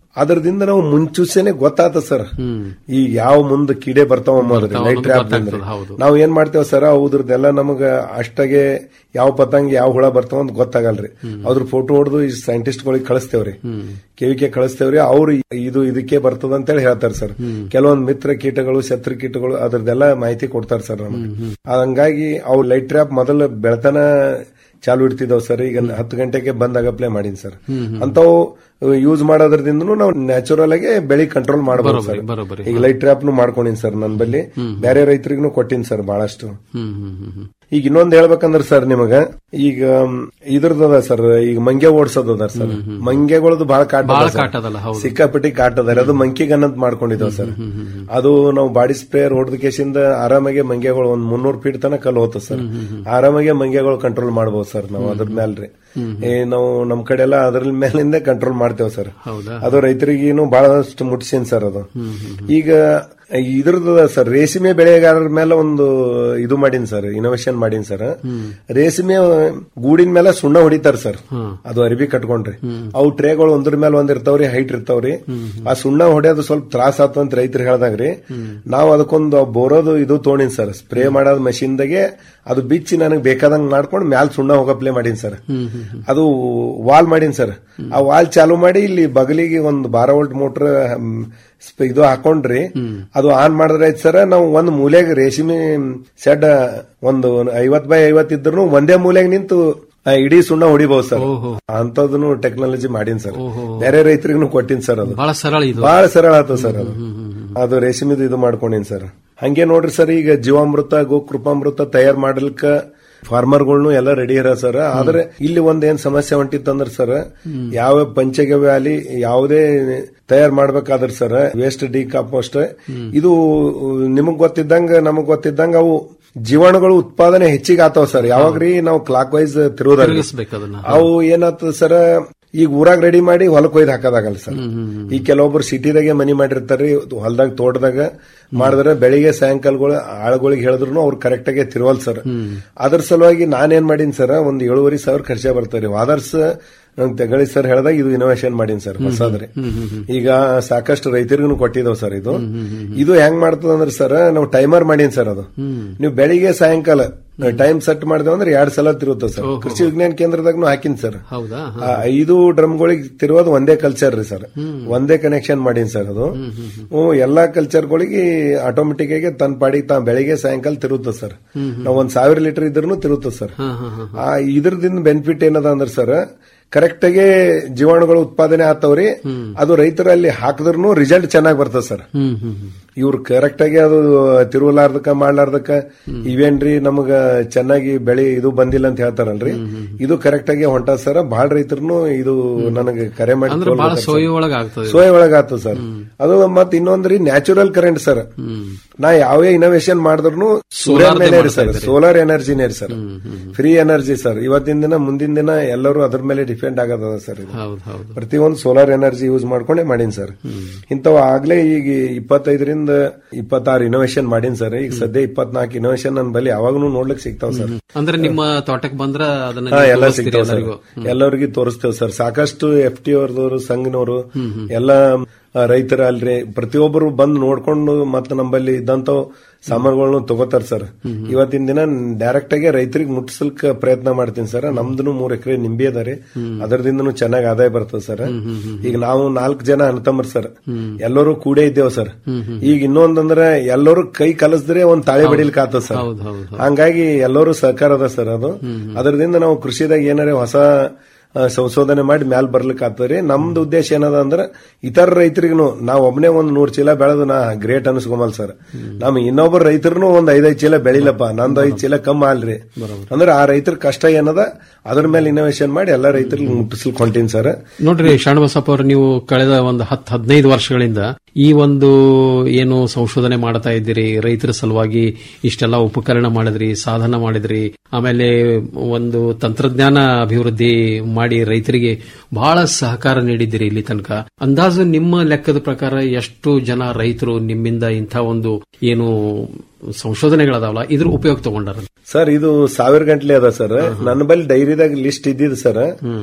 ಅದರದಿಂದ ನಾವು ಮುಂಚೂಸೆನೆ ಗೊತ್ತಾತ ಸರ್ ಈ ಯಾವ ಮುಂದೆ ಕಿಡೆ ಬರ್ತಾವ ಅನ್ನೋದ್ರಿ ಬರ್ತಾವ ಲೈಟ್ ಅನ್ನೋದು ಟ್ರ್ಯಾಪ್ ಗೊತ್ತಾಗ್ತದೆ, ಹೌದು. ನಾವು ಏನ್ ಮಾಡ್ತೇವ ಸರ್ ಅದ್ರದ್ದೆಲ್ಲ ನಮಗ ಅಷ್ಟಾಗೆ ಯಾವ ಪತಂಗ ಯಾವ ಹುಳ ಬರ್ತಾವ ಅಂತ ಗೊತ್ತಾಗಲ್ರಿ ಅದ್ರ ಫೋಟೋ ಹೊಡೆದು ಈ ಸೈಂಟಿಸ್ಟ್ ಗಳಿಗೆ ಕಳಿಸ್ತೇವ್ರಿ ಕೆವಿಕೆ ಕಳಿಸ್ತೇವ್ರಿ ಅವ್ರು ಇದು ಇದಕ್ಕೆ ಬರ್ತದ ಅಂತೇಳಿ ಹೇಳ್ತಾರೆ ಸರ್ ಕೆಲವೊಂದು ಮಿತ್ರ ಕೀಟಗಳು ಶತ್ರು ಕೀಟಗಳು ಅದ್ರದ್ದೆಲ್ಲ ಮಾಹಿತಿ ಕೊಡ್ತಾರೆ ಸರ್ ನಮಗೆ ಹಂಗಾಗಿ ಅವು ಲೈಟ್ ಟ್ರ್ಯಾಪ್ ಮೊದಲು ಬೆಳತನ ಚಾಲು ಇಡ್ತಿದ್ದಾವ್ ಸರ್ ಈಗ ಹತ್ತು ಗಂಟೆಗೆ ಬಂದ್ ಆಗಪ್ಲೇ ಮಾಡೀನಿ ಸರ್ ಅಂತವು ಯೂಸ್ ಮಾಡೋದ್ರದಿಂದನೂ ನಾವು ನ್ಯಾಚುರಲ್ ಆಗಿ ಬೆಳಿ ಕಂಟ್ರೋಲ್ ಮಾಡಬಹುದು ಸರ್ ಬರೋಬ್ಬರಿ. ಈಗ ಲೈಟ್ ಟ್ರ್ಯಾಪ್ ನು ಮಾಡ್ಕೊಂಡಿನಿ ಸರ್ ನನ್ನ ಬಲ್ಲಿ ಬೇರೆ ರೈತರಿಗೂ ಕೊಟ್ಟಿನಿ ಸರ್ ಬಹಳಷ್ಟು ಹ್ಮ್ ಹ್ಮ್ ಹ್ಮ್ ಹ್ಮ್ ಈಗ ಇನ್ನೊಂದ್ ಹೇಳ್ಬೇಕಂದ್ರ ಸರ್ ನಿಮಗ ಈಗ ಇದ್ರದದ ಸರ್ ಈಗ ಮಂಗೆ ಓಡಿಸೋದದ ಸರ್ ಮಂಗೆಗಳದ್ದು ಬಹಳ ಕಾಟ ಬಹಳ ಅದ ಸರ್. ಕಾಟ ಅದಲ್ಲ, ಹೌದು. ಸಿಕ್ಕಾಪಟ್ಟಿ ಕಾಟ ಅದ ರೀ. ಅದು ಮಂಕಿ ಗನ್ನತ್ ಮಾಡ್ಕೊಂಡಿದ್ದಾವ ಸರ್ ಅದು ನಾವು ಬಾಡಿ ಸ್ಪ್ರೇಯರ್ ಹೊಡೆದ ಕೇಸಿಂದ ಆರಾಮಾಗಿ ಮಂಗೆಗಳು ಒಂದ್ ಮುನ್ನೂರ್ ಫೀಟ್ ತನಕ ಕಲ್ಲು ಹೋತ ಸರ್ ಆರಾಮಾಗಿ ಮಂಗೆಗಳು ಕಂಟ್ರೋಲ್ ಮಾಡಬಹುದು ಸರ್ ನಾವು ಅದ್ರ ಮೇಲ್ರಿ ಏ ನಾವು ನಮ್ ಕಡೆ ಎಲ್ಲ ಅದ್ರ ಮೇಲಿಂದ ಕಂಟ್ರೋಲ್ ಮಾಡ್ತೇವೆ ಸರ್ ಹೌದಾ ಅದು ರೈತರಿಗೇನು ಬಹಳಷ್ಟು ಮುಟ್ಸೀನ್ ಸರ್ ಅದು ಈಗ ಇದ್ರದ್ದು ಸರ್ ರೇಷ್ಮೆ ಬೆಳೆಗಾರರ ಮೇಲೆ ಒಂದು ಇದು ಮಾಡೀನಿ ಸರ್ ಇನೋವೇಷನ್ ಮಾಡೀನಿ ಸರ್ ರೇಷ್ಮೆ ಗೂಡಿನ ಮೇಲೆ ಸುಣ್ಣ ಹೊಡಿತಾರ ಸರ್ ಅದು ಅರಿವಿ ಕಟ್ಕೊಂಡ್ರಿ ಅವು ಟ್ರೇಗಳು ಒಂದ್ರ ಮೇಲೆ ಒಂದ್ ಇರ್ತಾವ್ರಿ ಹೈಟ್ ಇರ್ತಾವ್ರಿ ಆ ಸುಣ್ಣ ಹೊಡೆಯೋದು ಸ್ವಲ್ಪ ತ್ರಾಸ ಆತು ಅಂತ ರೈತರು ಹೇಳ್ದಾಗ್ರಿ ನಾವು ಅದಕ್ಕೊಂದು ಬೋರೋದು ಇದು ತೊಗೊಂಡಿನಿ ಸರ್ ಸ್ಪ್ರೇ ಮಾಡೋದ್ ಮಷಿನ್ದಾಗೆ ಅದು ಬಿಚ್ಚಿ ನನಗೆ ಬೇಕಾದಂಗ್ ಮಾಡ್ಕೊಂಡು ಮ್ಯಾಲ್ ಸುಣ್ಣ ಹೋಗಪ್ಲೇ ಮಾಡೀನಿ ಸರ್ ಅದು ವಾಲ್ ಮಾಡೀನಿ ಸರ್ ಆ ವಾಲ್ ಚಾಲು ಮಾಡಿ ಇಲ್ಲಿ ಬಗಲಿಗೆ ಒಂದು ಬಾರ ವೋಲ್ಟ್ ಮೋಟರ್ ಇದು ಹಾಕೊಂಡ್ರಿ ಅದು ಆನ್ ಮಾಡಿದ್ರೆ ಆಯ್ತು ಸರ್ ನಾವು ಒಂದ್ ಮೂಲೆಗೆ ರೇಷ್ಮೆ ಸೆಡ್ ಒಂದು ಐವತ್ ಬೈ ಐವತ್ ಇದ್ರು ಒಂದೇ ಮೂಲೆಗೆ ನಿಂತು ಆ ಇಡೀ ಸುಣ್ಣ ಹೊಡಿಬಹುದು ಸರ್ ಅಂತದನ್ನು ಟೆಕ್ನಾಲಜಿ ಮಾಡೀನಿ ಸರ್ ಬೇರೆ ರೈತರಿಗೂ ಕೊಟ್ಟಿನಿ ಸರ್ ಅದು ಬಹಳ ಸರಳ ಇದು ಬಹಳ ಸರಳ ಆತ ಸರ್ ಅದು ಅದು ರೇಷ್ಮೆದು ಇದು ಮಾಡ್ಕೊಂಡಿನಿ ಸರ್ ಹಂಗೆ ನೋಡ್ರಿ ಸರ್ ಈಗ ಜೀವಾಮೃತ ಗೋಕೃಪಾಮೃತ ತಯಾರು ಮಾಡ್ಲಿಕ್ಕ ಫಾರ್ಮರ್ಗಳ್ನು ಎಲ್ಲ ರೆಡಿ ಇರ ಸರ್ ಆದ್ರೆ ಇಲ್ಲಿ ಒಂದ್ ಏನ್ ಸಮಸ್ಯೆ ಹೊಂಟಿತ್ತಂದ್ರ ಸರ್ ಯಾವ ಪಂಚಗವ್ಯ ಅಲ್ಲಿ ಯಾವುದೇ ತಯಾರು ಮಾಡ್ಬೇಕಾದ್ರ ಸರ್ ವೇಸ್ಟ್ ಡಿ ಕಾಂಪೋಸ್ಟ್ ಇದು ನಿಮಗ್ ಗೊತ್ತಿದ್ದಂಗ ನಮಗ್ ಗೊತ್ತಿದ್ದಂಗ ಅವು ಜೀವಾಣುಗಳು ಉತ್ಪಾದನೆ ಹೆಚ್ಚಿಗೆ ಆತಾವ ಸರ್ ಯಾವಾಗ್ರಿ ನಾವು ಕ್ಲಾಕ್ ವೈಸ್ ತಿರುವುದಾಗ ತಿರುಗಿಸ್ಬೇಕು ಅದನ್ನ ಅವು ಏನಾಗ್ತದ ಸರ್ ಈಗ ಊರಾಗ ರೆಡಿ ಮಾಡಿ ಹೊಲಕ್ ಒಯ್ದು ಹಾಕೋದಾಗಲ್ಲ ಸರ್ ಈಗ ಕೆಲವೊಬ್ರು ಸಿಟಿದಾಗೆ ಮನಿ ಮಾಡಿರ್ತಾರ್ರಿ ಹೊಲದಾಗ ತೋಟದಾಗ ಮಾಡಿದ್ರೆ ಬೆಳಿಗ್ಗೆ ಸಾಯಂಕಾಲಗಳು ಆಳುಗಳಿಗೆ ಹೇಳಿದ್ರು ಅವ್ರು ಕರೆಕ್ಟ್ ಆಗಿ ತಿರುವಲ್ ಸರ್ ಅದ್ರ ಸಲುವಾಗಿ ನಾನೇನ್ ಮಾಡೀನಿ ಸರ್ ಒಂದ್ ಏಳುವರೆ ಸಾವಿರ ಖರ್ಚ ಬರ್ತಾರೆ ವಾದರ್ಸ್ ನಂಗೆ ತೆಗಳಿ ಸರ್ ಹೇಳ್ದಾಗ ಇದು ಇನೋವೇಷನ್ ಮಾಡೀನಿ ಸರ್ ಹೊಸದ್ರಿ ಈಗ ಸಾಕಷ್ಟು ರೈತರಿಗೂ ಕೊಟ್ಟಿದ್ದಾವ್ ಸರ್ ಇದು ಇದು ಹೆಂಗ್ ಮಾಡ್ತದ ಅಂದ್ರೆ ಸರ್ ನಾವು ಟೈಮರ್ ಮಾಡೀನಿ ಸರ್ ಅದು ನೀವು ಬೆಳಿಗ್ಗೆ ಸಾಯಂಕಾಲ ಟೈಮ್ ಸೆಟ್ ಮಾಡಿದೇವ್ ಅಂದ್ರೆ ಎರಡ್ ಸಲ ತಿರುತ್ತದೆ ಸರ್ ಕೃಷಿ ವಿಜ್ಞಾನ ಕೇಂದ್ರದಾಗೂ ಹಾಕಿನಿ ಸರ್ ಹೌದಾ ಆ ಐದು ಡ್ರಮ್ಗಳಿಗೆ ತಿರುವುದು ಒಂದೇ ಕಲ್ಚರ್ ರೀ ಸರ್ ಒಂದೇ ಕನೆಕ್ಷನ್ ಮಾಡೀನಿ ಸರ್ ಅದು ಹ್ಮ್, ಎಲ್ಲಾ ಕಲ್ಚರ್ಗಳಿಗೆ ಆಟೋಮೆಟಿಕ್ ಆಗಿ ತನ್ನ ಪಾಡಿಗೆ ತಾ ಬೆಳಿಗ್ಗೆ ಸಾಯಂಕಾಲ ತಿರುತ್ತದೆ ಸರ್ ನಾವು ಒಂದ್ ಸಾವಿರ ಲೀಟರ್ ಇದ್ರೂ ತಿರುತ್ತದೆ ಸರ್ ಆ ಇದ್ರದಿಂದ ಬೆನಿಫಿಟ್ ಏನದ ಅಂದ್ರೆ ಸರ್ ಕರೆಕ್ಟ್ ಆಗಿ ಜೀವಾಣುಗಳು ಉತ್ಪಾದನೆ ಆಗ್ತಾವ್ರಿ ಅದು ರೈತರಲ್ಲಿ ಹಾಕಿದ್ರು ರಿಸಲ್ಟ್ ಚೆನ್ನಾಗಿ ಬರ್ತದೆ ಸರ್ ಹ್ಮ್ ಹ್ಮ್ ಹ್ಮ್ ಇವ್ರು ಕರೆಕ್ಟ್ ಆಗಿ ಅದು ತಿರುವಲಾರ್ದಕ್ಕ ಮಾಡ್ಲಾರ್ದಕ್ಕ ಇವೇನ್ರಿ ನಮಗ ಚೆನ್ನಾಗಿ ಬೆಳೆ ಇದು ಬಂದಿಲ್ಲ ಅಂತ ಹೇಳ್ತಾರಲ್ರಿ ಇದು ಕರೆಕ್ಟ್ ಆಗಿ ಹೊಂಟ ಸರ್ ಬಹಳ ರೈತರು ಇದು ನನಗೆ ಕರೆ ಮಾಡಿ ಅಂದ್ರೆ ತೋಲ್ ಬಹಳ ಗೊತ್ತಾಗ್ ಸೋಯಿ ಸರ್. ಒಳಗ ಆಗ್ತದೆ ಇದು. ಸೋಯ್ ಒಳಗ ಆತು ಸರ್ ಅದು ಮತ್ ಇನ್ನೊಂದ್ರಿ ನ್ಯಾಚುರಲ್ ಕರೆಂಟ್ ಸರ್ ನಾ ಯಾವೇ ಇನೋವೇಷನ್ ಮಾಡಿದ್ರು ಸೂರ್ಯನ Solar ದೇ ಮೇಲೆ ಮಾಡ್ತಾ ಸರ್ ಇದ್ದೀರಿ. ಸೋಲಾರ್ ಎನರ್ಜಿನೇ ರೀ ಸರ್ ಫ್ರೀ ಎನರ್ಜಿ ಸರ್ ಇವತ್ತಿನ ದಿನ ಮುಂದಿನ ದಿನ ಎಲ್ಲರೂ ಅದ್ರ ಮೇಲೆ ಡಿಪೆಂಡ್ ಆಗದ ಸರ್ ಇದು ಹೌದು ಹೌದು ಪ್ರತಿಯೊಂದು ಸೋಲಾರ್ ಎನರ್ಜಿ ಯೂಸ್ ಮಾಡ್ಕೊಂಡೇ ಮಾಡೀನಿ ಸರ್ ಇಂಥವು ಆಗ್ಲೇ ಈಗ ಇಪ್ಪತ್ತೈದರಿಂದ ಇಪ್ಪತ್ತಾರು ಇನೋವೇಷನ್ ಮಾಡೀನಿ ಸರ್ ಈಗ ಸದ್ಯ ಇಪ್ಪತ್ನಾಲ್ಕು ಇನೋವೇಷನ್ ನನ್ನ ಬಳಿ ಯಾವಾಗೂ ನೋಡ್ಲಿಕ್ಕೆ ಸಿಗ್ತಾವ ಸರ್ ಅಂದ್ರೆ ನಿಮ್ಮ ತೋಟಕ್ಕೆ ಬಂದ್ರ ಅದನ್ನ ಹಾ ನೀವು ಎಲ್ಲ ತೋರಿಸ್ತೀರಿ ಸಿಗ್ತಾವ ಸರ್ ಎಲ್ಲರಿಗೂ ಎಲ್ಲರಿಗೂ ತೋರಿಸ್ತೇವೆ ಸರ್ ಸಾಕಷ್ಟು ಎಫ್ ಟಿ ಅವ್ರದವರು ಸಂಘನವರು ಎಲ್ಲ ಆ, ರೈತರ ಅಲ್ರಿ ಪ್ರತಿಯೊಬ್ಬರು ಬಂದು ನೋಡ್ಕೊಂಡು ಮತ್ತೆ ನಮ್ಮಲ್ಲಿ ಇದ್ದಂತ ಸಾಮಾನುಗಳನ್ನು ತಗೋತಾರ ಸರ್ ಇವತ್ತಿನ ದಿನ ಡೈರೆಕ್ಟ್ ಆಗಿ ರೈತರಿಗೆ ಮುಟ್ಟಿಸಲ್ಕ ಪ್ರಯತ್ನ ಮಾಡ್ತೀನಿ ಸರ್ ನಮ್ದು ಮೂರ್ ಎಕರೆ ನಿಂಬೆ ಅದ ರೀ ಅದರದಿಂದನೂ ಚೆನ್ನಾಗಿ ಆದಾಯ ಬರ್ತದೆ ಸರ್ ಈಗ ನಾವು ನಾಲ್ಕು ಜನ ಅಣ್ತಂಬ್ರ ಸರ್ ಎಲ್ಲರೂ ಕೂಡೇ ಇದ್ದೇವ್ ಸರ್ ಈಗ ಇನ್ನೊಂದಂದ್ರೆ ಎಲ್ಲರೂ ಕೈ ಕಲಸಿದ್ರೆ ಒಂದ್ ತಾಳೆ ಬಡಿಲಿಕ್ಕೆ ಆತದ ಸರ್ ಹೌದು ಹೌದು ಹಂಗಾಗಿ ಎಲ್ಲರೂ ಸಹಕಾರ ಅದ ಸರ್ ಅದು ಅದರಿಂದ ನಾವು ಕೃಷಿದಾಗ ಏನಾರೇ ಹೊಸ ಆ, ಸಂಶೋಧನೆ ಮಾಡಿ ಮ್ಯಾಲ್ ಬರ್ಲಿಕ್ಕೆ ಆಗ್ತದ್ರಿ ನಮ್ದು ಉದ್ದೇಶ ಏನದ ಅಂದ್ರೆ ಇತರ ರೈತರಿಗೂ ನಾವ್ ಒಬ್ನೇ ಒಂದ್ ನೂರ್ ಚೀಲ ಬೆಳೆದು ನಾ ಗ್ರೇಟ್ ಅನ್ಸ್ಕೊಮಲ್ ಸರ್ ನಮ್ ಇನ್ನೊಬ್ಬರು ರೈತರು ಒಂದ್ ಐದೈದು ಚೀಲ ಬೆಳಿಲಪ್ಪ ನಂದು ಐದ್ ಚೀಲ ಕಮ್ಮಿ ಅಲ್ರಿ ಅಂದ್ರೆ ಆ ರೈತರ ಕಷ್ಟ ಏನದ ಅದ್ರ ಮೇಲೆ ಇನೋವೇಷನ್ ಮಾಡಿ ಎಲ್ಲಾ ರೈತರಿಗೆ ಮುಟ್ಟಿಸ್ಲಿಕ್ಕೆ ಹೊಂಟೀನಿ ಸರ್ ನೋಡ್ರಿ ಶಾಣಬಸಪ್ಪ ಅವರು ನೀವು ಕಳೆದ ಒಂದು ಹತ್ತು ಹದಿನೈದು ವರ್ಷಗಳಿಂದ ಈ ಒಂದು ಏನು ಸಂಶೋಧನೆ ಮಾಡ್ತಾ ಇದ್ದೀರಿ ರೈತರ ಸಲುವಾಗಿ ಇಷ್ಟೆಲ್ಲ ಉಪಕರಣ ಮಾಡಿದ್ರಿ ಸಾಧನ ಮಾಡಿದ್ರಿ ಆಮೇಲೆ ಒಂದು ತಂತ್ರಜ್ಞಾನ ಅಭಿವೃದ್ಧಿ ಮಾಡಿ ರೈತರಿಗೆ ಬಹಳ ಸಹಕಾರ ನೀಡಿದ್ದೀರಿ ಇಲ್ಲಿ ತನಕ ಅಂದಾಜು ನಿಮ್ಮ ಲೆಕ್ಕದ ಪ್ರಕಾರ ಎಷ್ಟು ಜನ ರೈತರು ನಿಮ್ಮಿಂದ ಇಂಥ ಒಂದು ಏನು ಸಂಶೋಧನೆಗಳದಾವಲ್ಲ ಇದ್ರ ಉಪಯೋಗ ತಗೊಂಡಾರ ಸರ್ ಇದು ಸಾವಿರ ಗಂಟ್ಲೆ ಅದ ಸರ್ ನನ್ನ ಬಳಿ ಡೈರಿದಾಗ ಲಿಸ್ಟ್ ಇದ್ದಿದ್ ಸರ್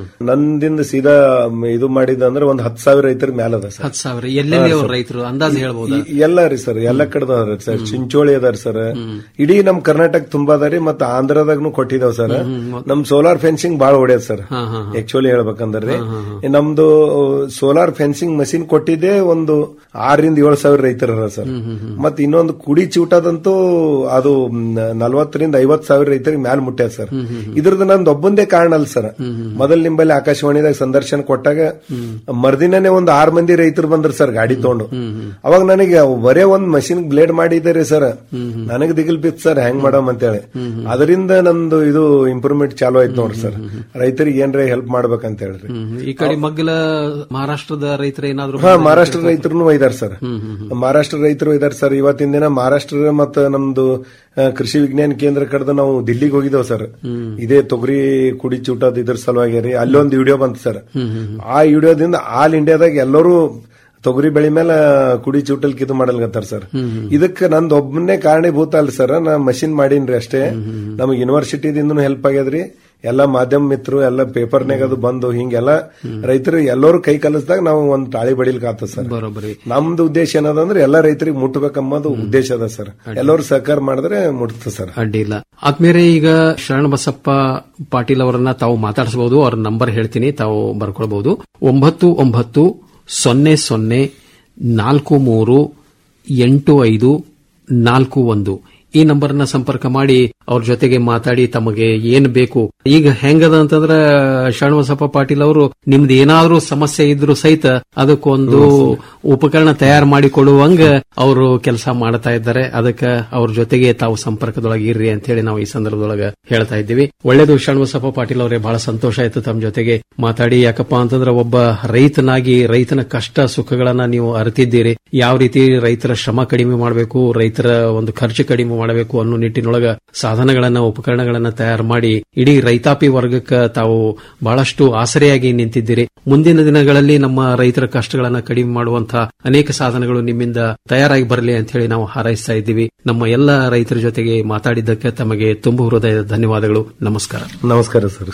ನಂದಿಂದ ಸೀದಾ ಮ್, ಇದು ಮಾಡಿದ ಅಂದ್ರೆ ಒಂದ್ ಹತ್ತು ಸಾವಿರ ರೈತರ ಮ್ಯಾಲ ಅದ ಸರ್ ಹತ್ತು ಸಾವಿರ ಎಲ್ಲೆಲ್ಲಿ ಅವ್ರ ರೈತರು ಅಂದಾಜು ಹೇಳ್ಬೋದಾ ಈ- ಎಲ್ಲ ರೀ ಸರ್ ಎಲ್ಲ ಕಡೆ ಅದಾರ ಸರ್ ಚಿಂಚೋಳಿ ಅದಾರ ಸರ್ ಇಡೀ ನಮ್ ಕರ್ನಾಟಕ ತುಂಬಾ ಅದ ರೀ ಮತ್ತೆ ಆಂಧ್ರದಾಗ್ನು ಕೊಟ್ಟಿದಾವ್ ಸರ್ ನಮ್ ಸೋಲಾರ್ ಫೆನ್ಸಿಂಗ್ ಬಾಳ ಹೊಡ್ಯದ ಸರ್ ಆಕ್ಚುಲಿ ಹೇಳ್ಬೇಕಂದ್ರೆ ನಮ್ದು ಸೋಲಾರ್ ಫೆನ್ಸಿಂಗ್ ಮಷಿನ್ ಕೊಟ್ಟಿದ್ದೆ ಒಂದು ಆರರಿಂದ ಏಳು ಸಾವಿರ ರೈತರ ಅದಾರ ಸರ್ ಮತ್ ಇನ್ನೊಂದು ಕುಡಿ ಚೂಟದಂತೂ ಅದು ನಲ್ವತ್ತರಿಂದ ಐವತ್ ಸಾವಿರ ರೈತರಿಗೆ ಮ್ಯಾಲ ಮುಟ್ಟ್ಯಾದ ಸರ್ ಇದ್ರದ್ದು ನಂದು ಒಬ್ಬಂದೇ ಕಾರಣ ಅಲ್ಲ ಸರ್ ಮೊದಲ್ ನಿಂಬಲ್ಲಿ ಆಕಾಶವಾಣಿದಾಗ ಸಂದರ್ಶನ ಕೊಟ್ಟಾಗ ಮರ್ದಿನನೇ ಒಂದು ಆರ್ ಮಂದಿ ರೈತರು ಬಂದ್ರು ಸರ್ ಗಾಡಿ ತಗೊಂಡು ಅವಾಗ ನನಗೆ ಬರೇ ಒಂದ್ ಮಷಿನ್ ಬ್ಲೇಡ್ ಮಾಡಿದ್ದಾರೆ ಸರ್ ನನಗೆ ದಿಗಿಲ್ ಬಿತ್ತು ಸರ್ ಹೆಂಗ್ ಮಾಡಮ್ ಅಂತೇಳಿ ಅದರಿಂದ ನಂದು ಇದು ಇಂಪ್ರೂವ್ಮೆಂಟ್ ಚಾಲು ಆಯ್ತು ನೋಡ್ರಿ ಸರ್ ರೈತರಿಗೆ ಏನ್ರ ಹೆಲ್ಪ್ ಮಾಡ್ಬೇಕಂತ ಹೇಳ್ರಿ ಈ ಕಡೆ ಮಗ್ಗಲ ಮಹಾರಾಷ್ಟ್ರದ ರೈತರು ಏನಾದ್ರು ಹಾ ಮಹಾರಾಷ್ಟ್ರ ರೈತರು ಇದಾರೆ ಸರ್ ಮಹಾರಾಷ್ಟ್ರ ರೈತರು ಇದಾರೆ ಸರ್ ಇವತ್ತಿನ ದಿನ ಮಹಾರಾಷ್ಟ್ರ ಮತ್ತು ನಮ್ದು ಆ, ಕೃಷಿ ವಿಜ್ಞಾನ ಕೇಂದ್ರ ಕಡೆದ ನಾವು ದಿಲ್ಲಿಗೆ ಹೋಗಿದ್ದೇವೆ ಸರ್ ಇದೇ ತೊಗರಿ ಕುಡಿ ಚೂಟದ ಇದ್ರ ಸಲುವಾಗಿ ರೀ ಅಲ್ಲೊಂದು ವಿಡಿಯೋ ಬಂತು ಸರ್ ಆ ವಿಡಿಯೋದಿಂದ ಆಲ್ ಇಂಡಿಯಾದಾಗ ಎಲ್ಲರೂ ತೊಗರಿ ಬೆಳೆ ಮೇಲೆ ಕುಡಿ ಚೂಟಲ್ ಇದು ಮಾಡಲ್ಗತ್ತಾರ ಸರ್ ಇದಕ್ಕೆ ನಂದು ಒಬ್ಬನೇ ಕಾರಣೀಭೂತ ಅಲ್ಲ ಸರ್ ನಾ ಮಷಿನ್ ಮಾಡೀನ್ರಿ ಅಷ್ಟೇ ನಮಗೆ ಯೂನಿವರ್ಸಿಟಿದಿಂದನೂ ಹೆಲ್ಪ್ ಆಗ್ಯದ್ರಿ ಎಲ್ಲ ಮಾಧ್ಯಮ ಮಿತ್ರರು ಎಲ್ಲ ಪೇಪರ್ನಾಗ ಅದು ಬಂದು ಹಿಂಗೆಲ್ಲ ರೈತರು ಎಲ್ಲರೂ ಕೈ ಕಲಿಸಿದಾಗ ನಾವು ಒಂದ್ ತಾಳಿ ಬಡಿಲ್ಕಾತ ಸರ್ ಬರೋಬ್ಬರಿ ನಮ್ದು ಉದ್ದೇಶ ಏನದಂದ್ರೆ ಎಲ್ಲಾ ರೈತರಿಗೆ ಮುಟ್ಬೇಕಂಬುದು ಉದ್ದೇಶ ಅದ ಸರ್ ಎಲ್ಲರೂ ಸಹಕಾರ ಮಾಡಿದ್ರೆ ಮುಟ್ತ ಸರ್ ಅಡ್ಡಿ ಇಲ್ಲ ಆದ್ಮೇಲೆ ಈಗ ಶರಣ ಬಸಪ್ಪ ಪಾಟೀಲ್ ಅವರನ್ನ ತಾವು ಮಾತಾಡಿಸಬಹುದು ಅವ್ರ ನಂಬರ್ ಹೇಳ್ತೀನಿ ತಾವು ಬರ್ಕೊಳ್ಬಹುದು ಒಂಬತ್ತು ಒಂಬತ್ತು ಸೊನ್ನೆ ಸೊನ್ನೆ ನಾಲ್ಕು ಮೂರು ಎಂಟು ಐದು ನಾಲ್ಕು ಒಂದು ಈ ನಂಬರ್ನ ಸಂಪರ್ಕ ಮಾಡಿ ಅವ್ರ ಜೊತೆಗೆ ಮಾತಾಡಿ ತಮಗೆ ಏನ್ ಬೇಕು ಈಗ ಹೆಂಗದ ಅಂತಂದ್ರ ಶರಣಬಸಪ್ಪ ಪಾಟೀಲ್ ಅವರು ನಿಮ್ದು ಏನಾದ್ರೂ ಸಮಸ್ಯೆ ಇದ್ರು ಸಹಿತ ಅದಕ್ಕೊಂದು ಉಪಕರಣ ತಯಾರು ಮಾಡಿ ಕೊಡುವಂಗ ಅವರು ಕೆಲಸ ಮಾಡ್ತಾ ಇದ್ದಾರೆ ಅದಕ್ಕೆ ಅವ್ರ ಜೊತೆಗೆ ತಾವು ಸಂಪರ್ಕದೊಳಗೆ ಇರ್ರಿ ಅಂತ ಹೇಳಿ ನಾವು ಈ ಸಂದರ್ಭದೊಳಗೆ ಹೇಳ್ತಾ ಇದ್ದೀವಿ ಒಳ್ಳೇದು ಶರಣಬಸಪ್ಪ ಪಾಟೀಲ್ ಅವರೇ ಬಹಳ ಸಂತೋಷ ಆಯ್ತು ತಮ್ಮ ಜೊತೆಗೆ ಮಾತಾಡಿ ಯಾಕಪ್ಪ ಅಂತಂದ್ರೆ ಒಬ್ಬ ರೈತನಾಗಿ ರೈತನ ಕಷ್ಟ ಸುಖಗಳನ್ನ ನೀವು ಅರಿತಿದ್ದೀರಿ ಯಾವ ರೀತಿ ರೈತರ ಶ್ರಮ ಕಡಿಮೆ ಮಾಡಬೇಕು ರೈತರ ಒಂದು ಖರ್ಚು ಕಡಿಮೆ ಮಾಡಬೇಕು ಅನ್ನೋ ನಿಟ್ಟಿನೊಳಗ ಸಾಧನಗಳನ್ನ ಉಪಕರಣಗಳನ್ನ ತಯಾರು ಮಾಡಿ ಇಡೀ ರೈತಾಪಿ ವರ್ಗಕ್ಕೆ ತಾವು ಬಹಳಷ್ಟು ಆಸರೆಯಾಗಿ ನಿಂತಿದ್ದೀರಿ ಮುಂದಿನ ದಿನಗಳಲ್ಲಿ ನಮ್ಮ ರೈತರ ಕಷ್ಟಗಳನ್ನ ಕಡಿಮೆ ಮಾಡುವಂತಹ ಅನೇಕ ಸಾಧನಗಳು ನಿಮ್ಮಿಂದ ತಯಾರಾಗಿ ಬರಲಿ ಅಂತ ಹೇಳಿ ನಾವು ಹಾರೈಸ್ತಾ ಇದ್ದೀವಿ ನಮ್ಮ ಎಲ್ಲ ರೈತರ ಜೊತೆಗೆ ಮಾತಾಡಿದ್ದಕ್ಕೆ ತಮಗೆ ತುಂಬು ಹೃದಯದ ಧನ್ಯವಾದಗಳು ನಮಸ್ಕಾರ ನಮಸ್ಕಾರ ಸರ್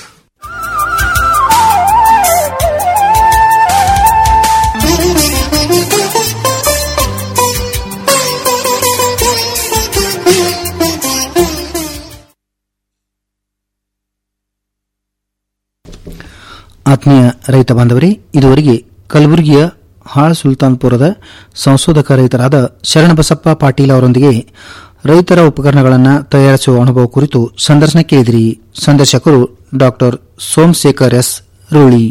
ಆತ್ಮೀಯ ರೈತ ಬಾಂಧವರೇ ಇದುವರೆಗೆ ಕಲಬುರಗಿಯ ಹಾಳ್ ಸುಲ್ತಾನ್ಪುರದ ಸಂಶೋಧಕ ರೈತರಾದ ಶರಣಬಸಪ್ಪ ಪಾಟೀಲ್ ಅವರೊಂದಿಗೆ ರೈತರ ಉಪಕರಣಗಳನ್ನು ತಯಾರಿಸುವ ಅನುಭವ ಕುರಿತು ಸಂದರ್ಶನ ಕೇಳಿದಿರಿ ಸಂದರ್ಶಕರು ಡಾಕ್ಟರ್ ಸೋಮಶೇಖರ್ ಎಸ್ ರೂಳಿ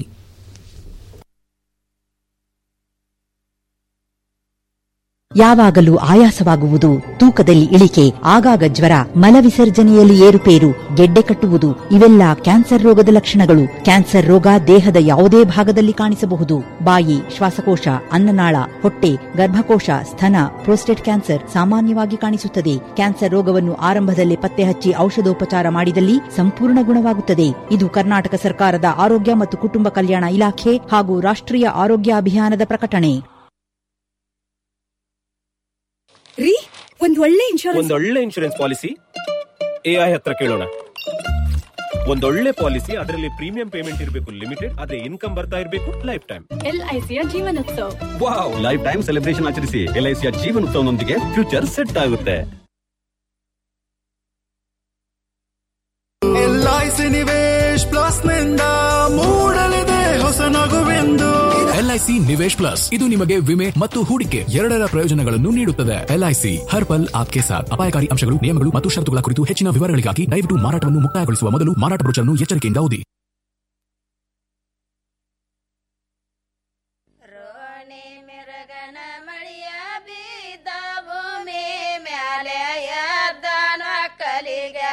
ಯಾವಾಗಲೂ ಆಯಾಸವಾಗುವುದು ತೂಕದಲ್ಲಿ ಇಳಿಕೆ ಆಗಾಗ ಜ್ವರ ಮಲವಿಸರ್ಜನೆಯಲ್ಲಿ ಏರುಪೇರು ಗೆಡ್ಡೆ ಕಟ್ಟುವುದು ಇವೆಲ್ಲ ಕ್ಯಾನ್ಸರ್ ರೋಗದ ಲಕ್ಷಣಗಳು ಕ್ಯಾನ್ಸರ್ ರೋಗ ದೇಹದ ಯಾವುದೇ ಭಾಗದಲ್ಲಿ ಕಾಣಿಸಬಹುದು ಬಾಯಿ ಶ್ವಾಸಕೋಶ ಅನ್ನನಾಳ ಹೊಟ್ಟೆ ಗರ್ಭಕೋಶ ಸ್ತನ ಪ್ರೋಸ್ಟೇಟ್ ಕ್ಯಾನ್ಸರ್ ಸಾಮಾನ್ಯವಾಗಿ ಕಾಣಿಸುತ್ತದೆ ಕ್ಯಾನ್ಸರ್ ರೋಗವನ್ನು ಆರಂಭದಲ್ಲೇ ಪತ್ತೆ ಹಚ್ಚಿ ಔಷಧೋಪಚಾರ ಮಾಡಿದಲ್ಲಿ ಸಂಪೂರ್ಣ ಗುಣವಾಗುತ್ತದೆ ಇದು ಕರ್ನಾಟಕ ಸರ್ಕಾರದ ಆರೋಗ್ಯ ಮತ್ತು ಕುಟುಂಬ ಕಲ್ಯಾಣ ಇಲಾಖೆ ಹಾಗೂ ರಾಷ್ಟ್ರೀಯ ಆರೋಗ್ಯ ಅಭಿಯಾನದ ಪ್ರಕಟಣೆ ರೀ ಒಂದ್ ಒಳ್ಳೆ ಇನ್ಶೂರೆನ್ಸ್ ಒಂದೊಳ್ಳೆ ಇನ್ಶೂರೆನ್ಸ್ ಪಾಲಿಸಿ ಎಐ ಹತ್ರ ಕೇಳೋಣ ಒಂದೊಳ್ಳೆ ಪಾಲಿಸಿ ಅದರಲ್ಲಿ ಪ್ರೀಮಿಯಂ ಪೇಮೆಂಟ್ ಇರಬೇಕು ಲಿಮಿಟೆಡ್ ಅದೇ ಇನ್ಕಮ್ ಬರ್ತಾ ಇರಬೇಕು ಲೈಫ್ ಟೈಮ್ ಎಲ್ಐಸಿಯ Jeevan Utsav wow life time celebration ಆಚರಿಸಿ ಎಲ್ಐಸಿಯ ಜೀವನೋತ್ಸವನೊಂದಿಗೆ ಫ್ಯೂಚರ್ ಸೆಟ್ ಆಗುತ್ತೆ ಎಲ್ಐಸಿ ನಿವೇಶ್ ಪ್ಲಸ್ ನಿಂದ ಮೂಡಲಿದೆ ಹೊಸ ನಗುವೆಂದು ಎಲ್ಐಸಿ ನಿವೇಶ್ ಪ್ಲಸ್ ಇದು ನಿಮಗೆ ವಿಮೆ ಮತ್ತು ಹೂಡಿಕೆ ಎರಡರ ಪ್ರಯೋಜನಗಳನ್ನು ನೀಡುತ್ತದೆ ಎಲ್ಐಸಿ ಹರ್ ಪಲ್ ಆಪ್ಕೆ ಸಾಥ್ ಅಪಾಯಕಾರಿ ಅಂಶಗಳು ನಿಯಮಗಳು ಮತ್ತು ಷರತ್ತುಗಳ ಕುರಿತು ಹೆಚ್ಚಿನ ವಿವರಗಳಿಗಾಗಿ ದಯವಿಟ್ಟು ಮಾರಾಟವನ್ನು ಮುಕ್ತಾಯಗೊಳಿಸುವ ಮೊದಲು ಮಾರಾಟ ಬ್ರೋಚರ್ನ್ನು ಎಚ್ಚರಿಕೆಯಿಂದ ಓದಿ ಭೂಮಿ ಮ್ಯಾಲೆ ಎದ್ದನ ಕಲಿಗ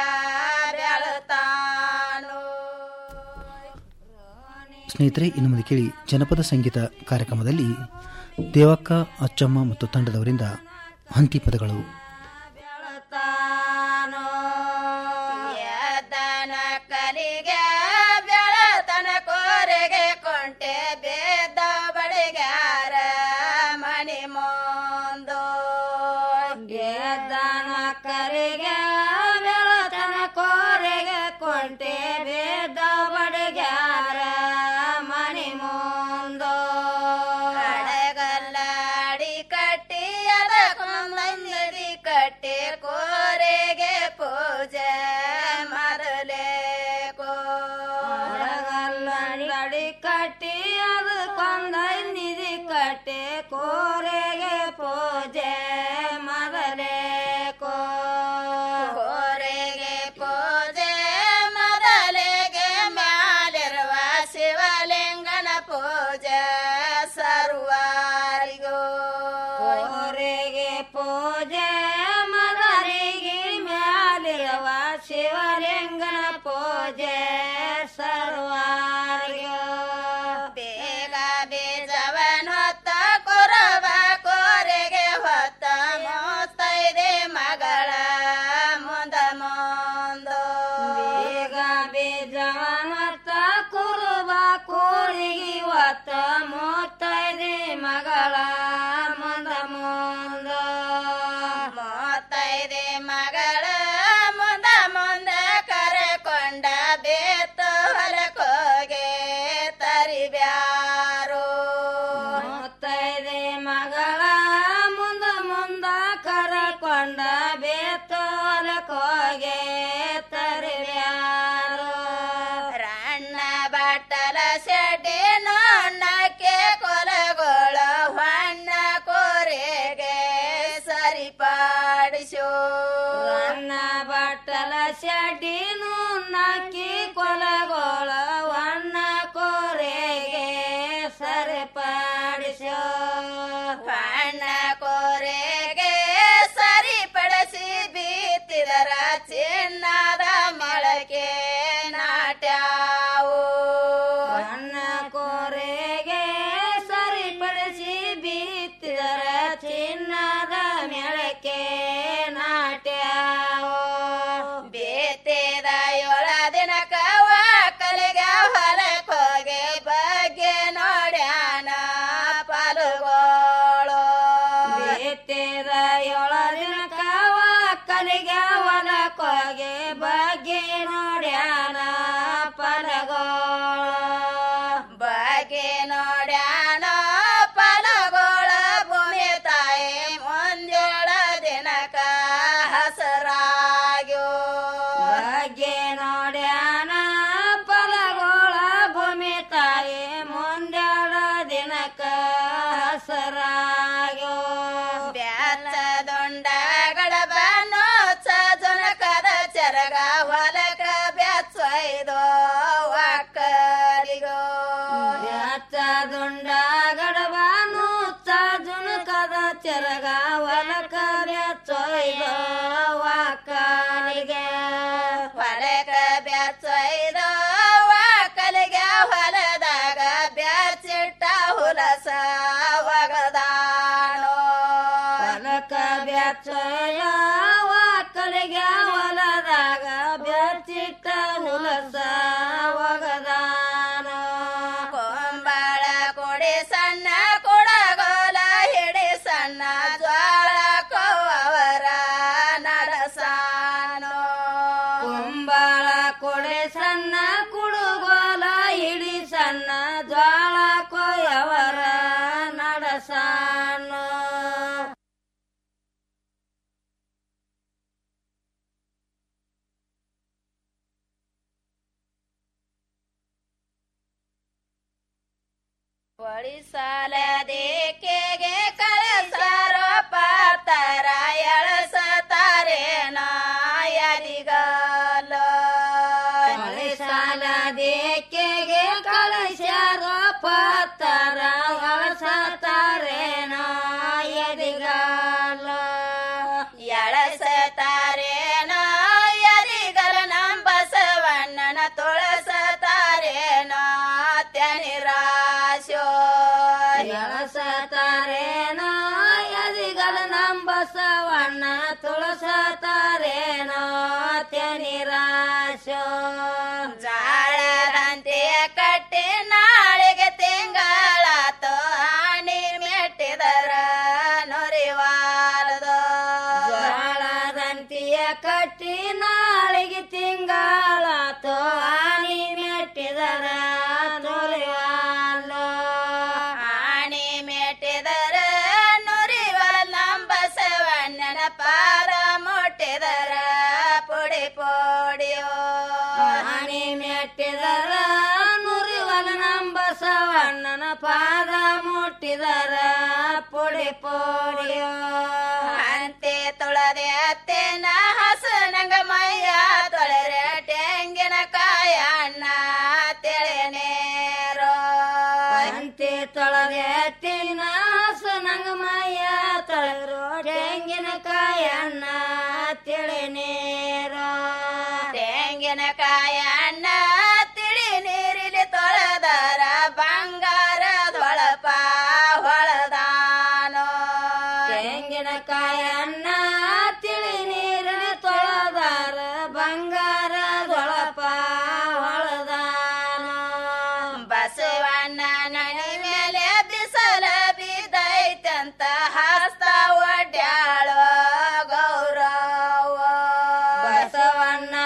ಬೆಳತಾನು ಸ್ನೇಹಿತರೆ ಇನ್ನು ಮುಂದೆ ಕೇಳಿ ಜನಪದ ಸಂಗೀತ ಕಾರ್ಯಕ್ರಮದಲ್ಲಿ ದೇವಕ್ಕ ಅಚ್ಚಮ್ಮ ಮತ್ತು ತಂಡದವರಿಂದ ಹಂತಿ ಪದಗಳು ಎದ್ದನ ಕಲಿಗೆ ಬೆಳತನ ಕೋರೆಗೆ ಕೊಂಟೆ ಬೇದ ಬಡಿಗಾರ ಮಣಿ ಮುಂದು ಎದ್ದನ ಶಡ್ಡಿನು ನಾಕಿ ಕೊಲಗೋಳ ವಣ್ಣ ಕೋರೆಗೆ ಸರಿಪಡಿಸೋ ವಣ್ಣ ಕೋರೆಗೆ ಸರಿಪಡಿಸಿ ಬೀತಿದರ ಚಿನ್ನದ ಮೊಳಕೆ ನಾಟ್ಯಾವು ವಣ್ಣ ಕೋರೆಗೆ ಸರಿಪಡಿಸಿ ಬೀತಿದರ ಚಿನ್ನದ ಮೆಳಕೆ ನಾಟ್ಯಾವು ಬೇತೆದ ಏಳ ದಿನಕ ಕಲಿಗ ಹೊಲಕ್ ಹೋಗಿ ಬಗ್ಗೆ ನೋಡ್ಯಾನ ಪಾಲುಗೋಳು ಬೇತೆದ ಏಳ ದಿನಕ ಕಲಿಗ ಹೊಲಕ್ ಹೋಗಿ ಬಗ್ಗೆ ನೋಡ್ಯಾನ ಪಾಲುಗೋಳು ಬಗ್ಗೆ ನೋಡ್ಯಾನ ಪಾಲುಗೋಳ ಭೂಮಿ ತಾಯಿ ಮುಂದೇಳ ದಿನಕ ಹಸರಾಗ್ಯೋ ಬಗ್ಗೆ ನೋಡ್ಯಾನ ಫಲಗೋಳ ಭೂಮಿ ತಾಯಿ ಮುಂದೇಳ ದಿನಕ ಹಸರಾಗ್ಯೋ ಬ್ಯಾಚ ದೊಂಡ ಗಡಬನು ಚಜನಕದ ಚರಗ ಹೊಲಕ ಬ್ಯಾಚೈದೋ ವಾಕರಿಗೋ ಬ್ಯಾಚ ದೊಂಡ ಗಡಬನು ಚಜನಕದ ಚರಗ ಹೊಲಕ ಬ್ಯಾಚೈದೋ ವಾಕಲಿಗೆ ಹೊಲಕ ಬ್ಯಾಚೈದೋ ವಾಕಲಿಗೆ ಹೊಲದಾಗ ಬ್ಯಾಚಿಟ್ಟ ಹುಲಸ ಒಗದಾಣೋ ಹೊಲಕ ಬ್ಯಾಚಯ ವಾಕಲಿಗೆ ಹೊಲದಾಗ ಬ್ಯಾಚಿಟ್ಟ ಹುಲಸ ಒಗದಾನೋ ಕೊಂಬಳ ಕೊಡಿ ಸಣ್ಣ ಕೊಡಗೋಲ ಹಿಡಿ ಸಣ್ಣ ಜ್ವಾಳ ಕೋವರ ನಡಸಾನೋ ಕುಂಬಳ ಕೊಡೆ ಸಣ್ಣ ಕುಡುಗೋಲ ಹಿಡಿ ಸಣ್ಣ ಜ್ವಾಳ ಕೊಯವರ ನಡಸಾನೋ ಒಡಿಸಾಲ ದೇಕೆಗೆ ಕಳಸಾರೋ ಪಾತರ ಎಳಸತಾರೆ ನಾಯದಿಗಾಲ ಒಡಿಸಾಲ ದೇಕೆಗೆ ಕಳಸಾರೋ ಪಾತರ ಎಳಸತಾರೆ ನಾಯದಿಗಾಲ ಎಳಸತಾರೆ ನಾಯದಿಗಲ ನಮ್ಮ ಬಸವಣ್ಣನ ತುಳಸತಾರೆ ನಾತ್ಯನಿರಾಶೋ ಎಳಸತಾರೆ ನಾಯದಿಗಲ ನಮ್ಮ ಬಸವಣ್ಣ ತುಳಸತಾರೆ ನಾತ್ಯನಿರಾಶೋ ಜಾಳದಂತೆಯ ಕಟ್ಟಿ ನಾಳೆಗೆ ತಿಂಗಳಾತು ಆಣಿ ಮೆಟ್ಟಿದರ ನುರಿವಾರದು ಜಾಳದಂತೆಯ ಕಟ್ಟಿ ನಾಳೆಗೆ ತಿಂಗಳಾತು ಆಣಿ ಮೆಟ್ಟಿದರ ನುರಿವಾಲು ಆಣಿ ಮೆಟ್ಟಿದರ ನುರಿವಲ ನಮ್ಮ ಬಸವಣ್ಣನ ಪಾರ ಮುಟ್ಟಿದರ ಪುಡಿ ಪೋಡಿಯೋ ಆಣಿ ಮೆಟ್ಟಿದರ ನುರಿವಲ ನಮ್ಮ ಬಸವಣ್ಣನ ಪಾದ ಮುಟ್ಟಿದರ ಪುಡಿ ಪೋಡಿಯೋ ಅಂತೆ ತೊಳೆದೆ ಅತ್ತೆನ ಹಸನಂಗ ಮೈಯ ತೊಳೆರೆ ತೆಂಗಿನ ಕಾಯ ಅಣ್ಣ ತೆಳೆನೇರೋ ಅಂತೆ ತೊಳೆದೆ ಅತ್ತೆನ ಹಸನಂಗ ಮೈಯ ತೊಳೆರೋ ತೆಂಗಿನ ಕಾಯ ಅಣ್ಣ ತಿಳಿನೇರೋ ತೆಂಗಿನಕಾಯ ಅಣ್ಣ ತಿಳಿ ನೀರಿಲಿ ತೊಳೆದರ ಬಂಗಾರದೊಳಪ ಹೊಳದಾನೋ ತೆಂಗಿನಕಾಯ ಅಣ್ಣ ತಿಳಿ ನೀರಿಲಿ ತೊಳೆದರ ಬಂಗಾರದೊಳಪ ಹೊಳದಾನೋ ಬಸವಣ್ಣ ನಡಿ ಮೇಲೆ ಬಿಸಲ ಬಿದ್ದೈತಂತ ಹಸ್ತ ಒಡ್ಯಾಳೋ ಗೌರವ ಬಸವಣ್ಣ